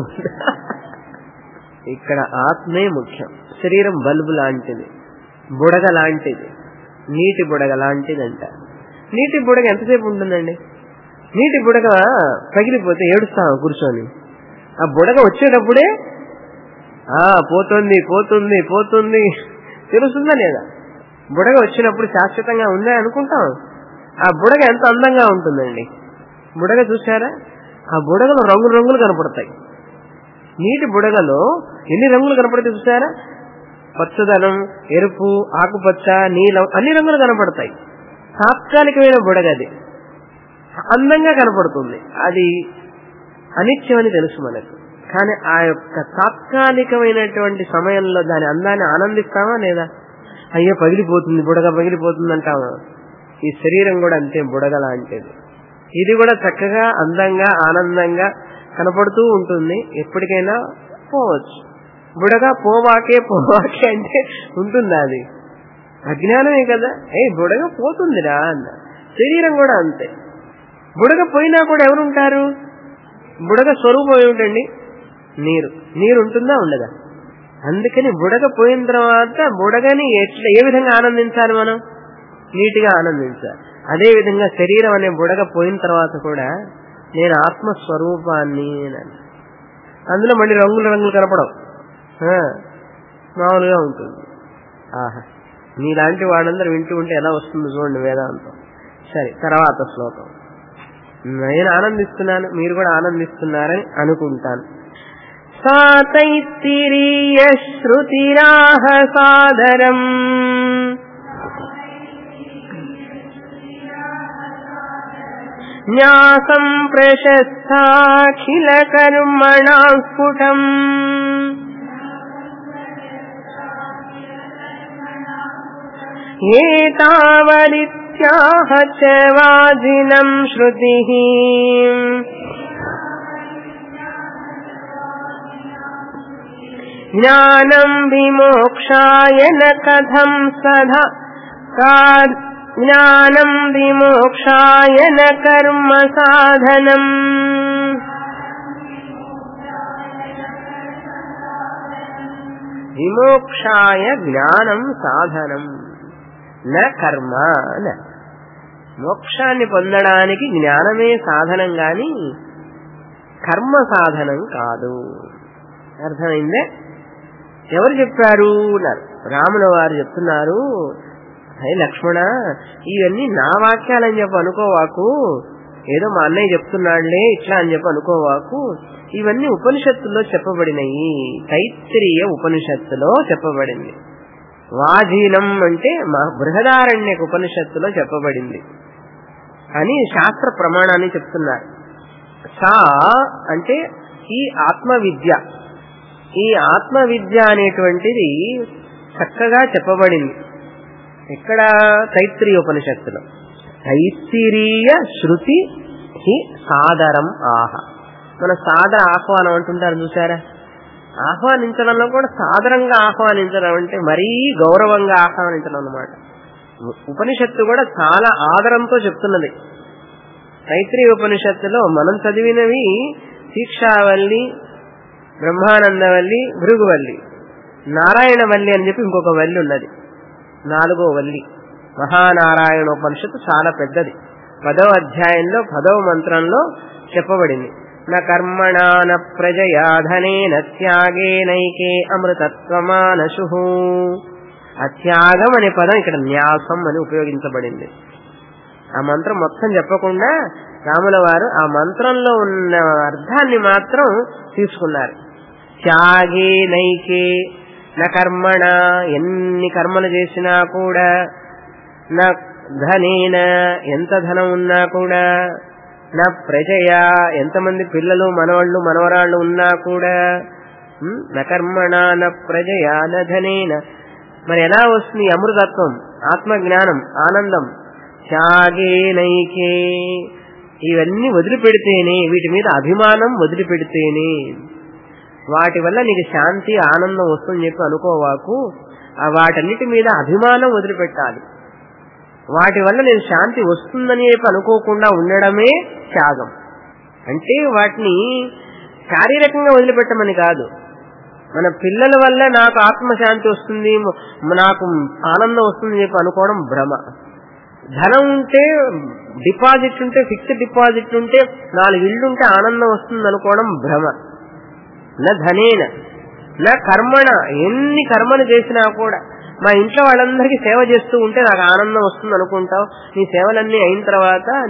ఇక్కడ ఆత్మే ముఖ్యం శరీరం బల్బు లాంటిది బుడగ లాంటిది నీటి బుడగ లాంటిది అంట నీటి బుడగ ఎంతసేపు ఉంటుందండి నీటి బుడగ పగిలిపోతే ఏడుస్తాం కూర్చొని ఆ బుడగ వచ్చేటప్పుడే ఆ పోతుంది పోతుంది పోతుంది తెలుస్తుందా లేదా బుడగ వచ్చినప్పుడు శాశ్వతంగా ఉందా అనుకుంటాం ఆ బుడగ ఎంత అందంగా ఉంటుందండి బుడగ చూసారా ఆ బుడగలు రంగులు రంగులు కనపడతాయి నీటి బుడగలో ఎన్ని రంగులు కనపడతాయి చూసారా పచ్చదనం ఎరుపు ఆకుపచ్చ నీలం అన్ని రంగులు కనపడతాయి తాత్కాలికమైన బుడగది అందంగా కనపడుతుంది అది అనిత్యమని తెలుసు మనకు కానీ ఆ యొక్క తాత్కాలికమైనటువంటి సమయంలో దాని అందాన్ని ఆనందిస్తామా లేదా అయ్యో పగిలిపోతుంది బుడగ పగిలిపోతుంది అంటామా ఈ శరీరం కూడా అంతే బుడగ లాంటిది ఇది కూడా చక్కగా అందంగా ఆనందంగా కనపడుతూ ఉంటుంది ఎప్పటికైనా పోవచ్చు బుడగ పోవాకే పోవాకే అంటే ఉంటుందా అది అజ్ఞానమే కదా ఏ బుడగ పోతుందిరా అన్న శరీరం కూడా అంతే బుడగ పోయినా కూడా ఎవరుంటారు బుడగ స్వరూపం ఏమిటండి నీరు నీరు ఉంటుందా ఉండదా అందుకని బుడగ పోయిన తర్వాత బుడగని ఎట్లా ఏ విధంగా ఆనందించాలి మనం నీటిగా ఆనందించాలి అదే విధంగా శరీరం అనే బుడగ పోయిన తర్వాత కూడా నేను ఆత్మస్వరూపాన్ని అని అందులో మళ్ళీ రంగులు రంగులు కనపడవు ఆ, మామూలుగా ఉంటుంది ఆహా మీలాంటి వాడందరూ వింటూ ఉంటే ఎలా వస్తుంది చూడండి వేదాంతం సరే తర్వాత శ్లోకం నేను ఆనందిస్తున్నాను మీరు కూడా ఆనందిస్తున్నారని అనుకుంటాను సాతైత్తిరీయ శృతిరాహ సాదరం న్యాసం ప్రశస్తాఖిల కర్మణా స్ఫుటం ఏతావరిత్యాహ చ వాజినం శృతి జ్ఞానం విమోక్షాయ న కథం సదా కా- జ్ఞానం విమోక్షాయ న కర్మ సాధనం విమోక్షాయ జ్ఞానం సాధనం న కర్మ న మోక్షాన్ని పొందడానికి జ్ఞానమే సాధనం గాని కర్మ సాధనం కాదు అర్థమైందే ఎవరు చెప్పారు అన్నారు రాముల వారు చెప్తున్నారు హే లక్ష్మణ ఇవన్నీ నా వాక్యాలని చెప్పి అనుకోవాకు ఏదో మా అన్నయ్య చెప్తున్నాడులే ఇట్లా అని చెప్పి అనుకోవాకు ఇవన్నీ ఉపనిషత్తుల్లో చెప్పబడినవి తైత్తిరీయ ఉపనిషత్తులో చెప్పబడింది వాజీనం అంటే మా బృహదారణ్య ఉపనిషత్తులో చెప్పబడింది అని శాస్త్ర ప్రమాణాన్ని చెప్తున్నారు సా అంటే ఈ ఆత్మ విద్య ఈ ఆత్మ విద్య అనేటువంటిది చక్కగా చెప్పబడింది ఇక్కడ తైత్రీయ ఉపనిషత్తులో తైత్తిరీయ శృతి హి సాదరం ఆహ మన సాదర ఆహ్వానం అంటుంటారు చూసారా ఆహ్వానించడంలో కూడా సాదరంగా ఆహ్వానించడం అంటే మరీ గౌరవంగా ఆహ్వానించడం అన్నమాట ఉపనిషత్తు కూడా చాలా ఆదరంతో చెప్తున్నది తైత్రీయ ఉపనిషత్తులో మనం చదివినవి శిక్షావల్లి బ్రహ్మానందవల్లి భృగువల్లి నారాయణవల్లి అని చెప్పి ఇంకొక వల్లి ఉన్నది నాలుగో వల్లి మహానారాయణ ఉపనిషత్తు చాలా పెద్దది పదవ అధ్యాయంలో పదవ మంత్రంలో చెప్పబడింది న కర్మణా న ప్రజయా ధనేన త్యాగేనైకే అమృతత్వమానశు ఆ త్యాగం అనే పదం ఇక్కడ న్యాసం అని ఉపయోగించబడింది ఆ మంత్రం మొత్తం చెప్పకుండా రాముల వారు ఆ మంత్రంలో ఉన్న అర్థాన్ని మాత్రం తీసుకున్నారు త్యాగే నైకే నా కర్మణ ఎన్ని కర్మలు చేసినా కూడా నా ధనేన ఎంత ధనం ఉన్నా కూడా నా ప్రజయ ఎంతమంది పిల్లలు మనవాళ్ళు మనవరాళ్ళు ఉన్నా కూడా ఉమ్, నా కర్మణ నా ప్రజయ నా ధనేన మరి ఎలా వస్తుంది ఈ అమృతత్వం ఆత్మజ్ఞానం ఆనందం త్యాగే నైకే ఇవన్నీ వదిలిపెడితేనే వీటి మీద అభిమానం వదిలిపెడితేనే వాటి వల్ల నీకు శాంతి ఆనందం వస్తుందని చెప్పి అనుకోవాకు ఆ వాటన్నిటి మీద అభిమానం వదిలిపెట్టాలి వాటి వల్ల నేను శాంతి వస్తుందని చెప్పి అనుకోకుండా ఉండడమే త్యాగం అంటే వాటిని శారీరకంగా వదిలిపెట్టమని కాదు మన పిల్లల వల్ల నాకు ఆత్మశాంతి వస్తుంది మ- నాకు ఆనందం వస్తుంది చెప్పి అనుకోవడం భ్రమ ధనం ఉంటే డిపాజిట్ ఉంటే ఫిక్స్డ్ డిపాజిట్ ఉంటే నాలుగు ఇళ్ళు ఉంటే ఆనందం వస్తుంది అనుకోవడం భ్రమ నా ధనేన నా కర్మణ ఎన్ని కర్మలు చేసినా కూడా మా ఇంట్లో వాళ్ళందరికీ సేవ చేస్తూ ఉంటే నాకు ఆనందం వస్తుంది అనుకుంటావు నీ సేవలన్నీ అయిన తర్వాత నీకు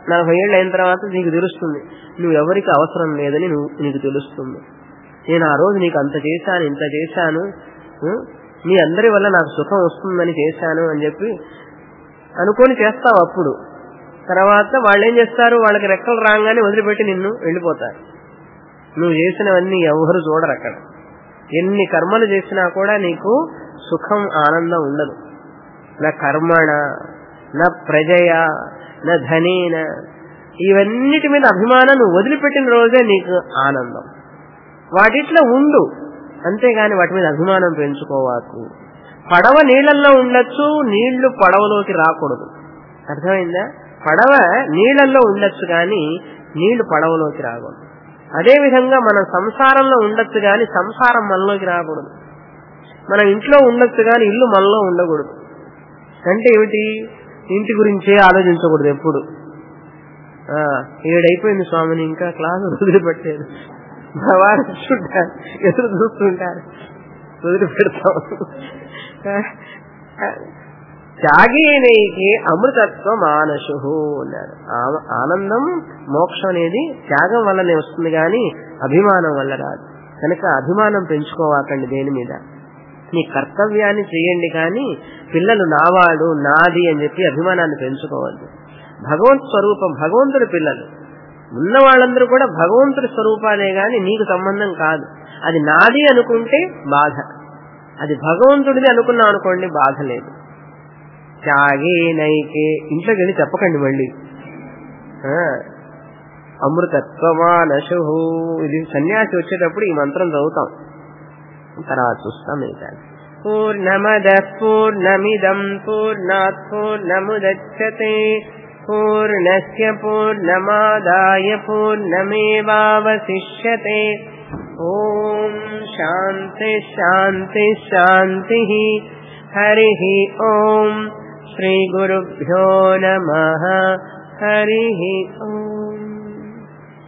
నలభై ఏళ్ళు అయిన తర్వాత నీకు తెలుస్తుంది నువ్వు ఎవరికి అవసరం లేదని నువ్వు నీకు తెలుస్తుంది నేను ఆ రోజు నీకు అంత చేశాను ఇంత చేశాను ఉం? మీ అందరి వల్ల నాకు సుఖం వస్తుందని చేశాను అని చెప్పి అనుకొని చేస్తావు అప్పుడు తర్వాత వాళ్ళు ఏం చేస్తారు వాళ్ళకి రెక్కలు రాగానే వదిలిపెట్టి నిన్ను వెళ్ళిపోతారు నువ్వు చేసినవన్నీ ఎవరు చూడరు అక్కడ ఎన్ని కర్మలు చేసినా కూడా నీకు సుఖం ఆనందం ఉండదు నా కర్మణ నా ప్రజయ నా ధనేన ఇవన్నిటి మీద అభిమానం నువ్వు వదిలిపెట్టిన రోజే నీకు ఆనందం వాటిట్లో ఉండు అంతేగాని వాటి మీద అభిమానం పెంచుకోవాకు పడవ నీళ్ళల్లో ఉండొచ్చు నీళ్లు పడవలోకి రాకూడదు అర్థమైందా పడవ నీళ్ళల్లో ఉండొచ్చు కానీ నీళ్లు పడవలోకి రాకూడదు అదే విధంగా మనం సంసారంలో ఉండొచ్చు కానీ సంసారం మనలోకి రాకూడదు మనం ఇంట్లో ఉండొచ్చు కానీ ఇల్లు మనలో ఉండకూడదు అంటే ఏమిటి ఇంటి గురించే ఆలోచించకూడదు ఎప్పుడు ఆ, ఏడైపోయింది స్వామిని ఇంకా క్లాసు వదిలిపెట్టేది మా వారు చూస్తుంటారు ఎదురు చూస్తుంటారు వదిలిపెడతాం త్యాగేనైకి అమృతత్వ మానసు అన్నాడు ఆ- ఆనందం మోక్షం అనేది త్యాగం వల్లనే వస్తుంది కానీ అభిమానం వల్ల రాదు కనుక అభిమానం పెంచుకోవాకండి దేని మీద మీ కర్తవ్యాన్ని చేయండి కానీ పిల్లలు నావాడు నాది అని చెప్పి అభిమానాన్ని పెంచుకోవద్దు భగవంత్ స్వరూపం భగవంతుడి పిల్లలు ఉన్న వాళ్ళందరూ కూడా భగవంతుడి స్వరూపాలే గాని నీకు సంబంధం కాదు అది నాది అనుకుంటే బాధ అది భగవంతుడిది అనుకున్నాం అనుకోండి బాధ లేదు త్యాగే నైకే ఇంట్లోకి వెళ్ళి చెప్పకండి మళ్ళీ ఆ, అమృతత్వమానశు ఇది సన్యాసి వచ్చేటప్పుడు ఈ మంత్రం చదువుతాం తర్వాత చూస్తాం మిగతా పూర్ణమద పూర్ణమిదం పూర్ణాత్ పూర్ణముదచ్చతే పూర్ణస్య పూర్ణమాదాయ పూర్ణమేవావశిష్యతే ఓం శాంతి శాంతి శాంతి హరి ఓం శ్రీ గురుభ్యో నమ హరి ఓం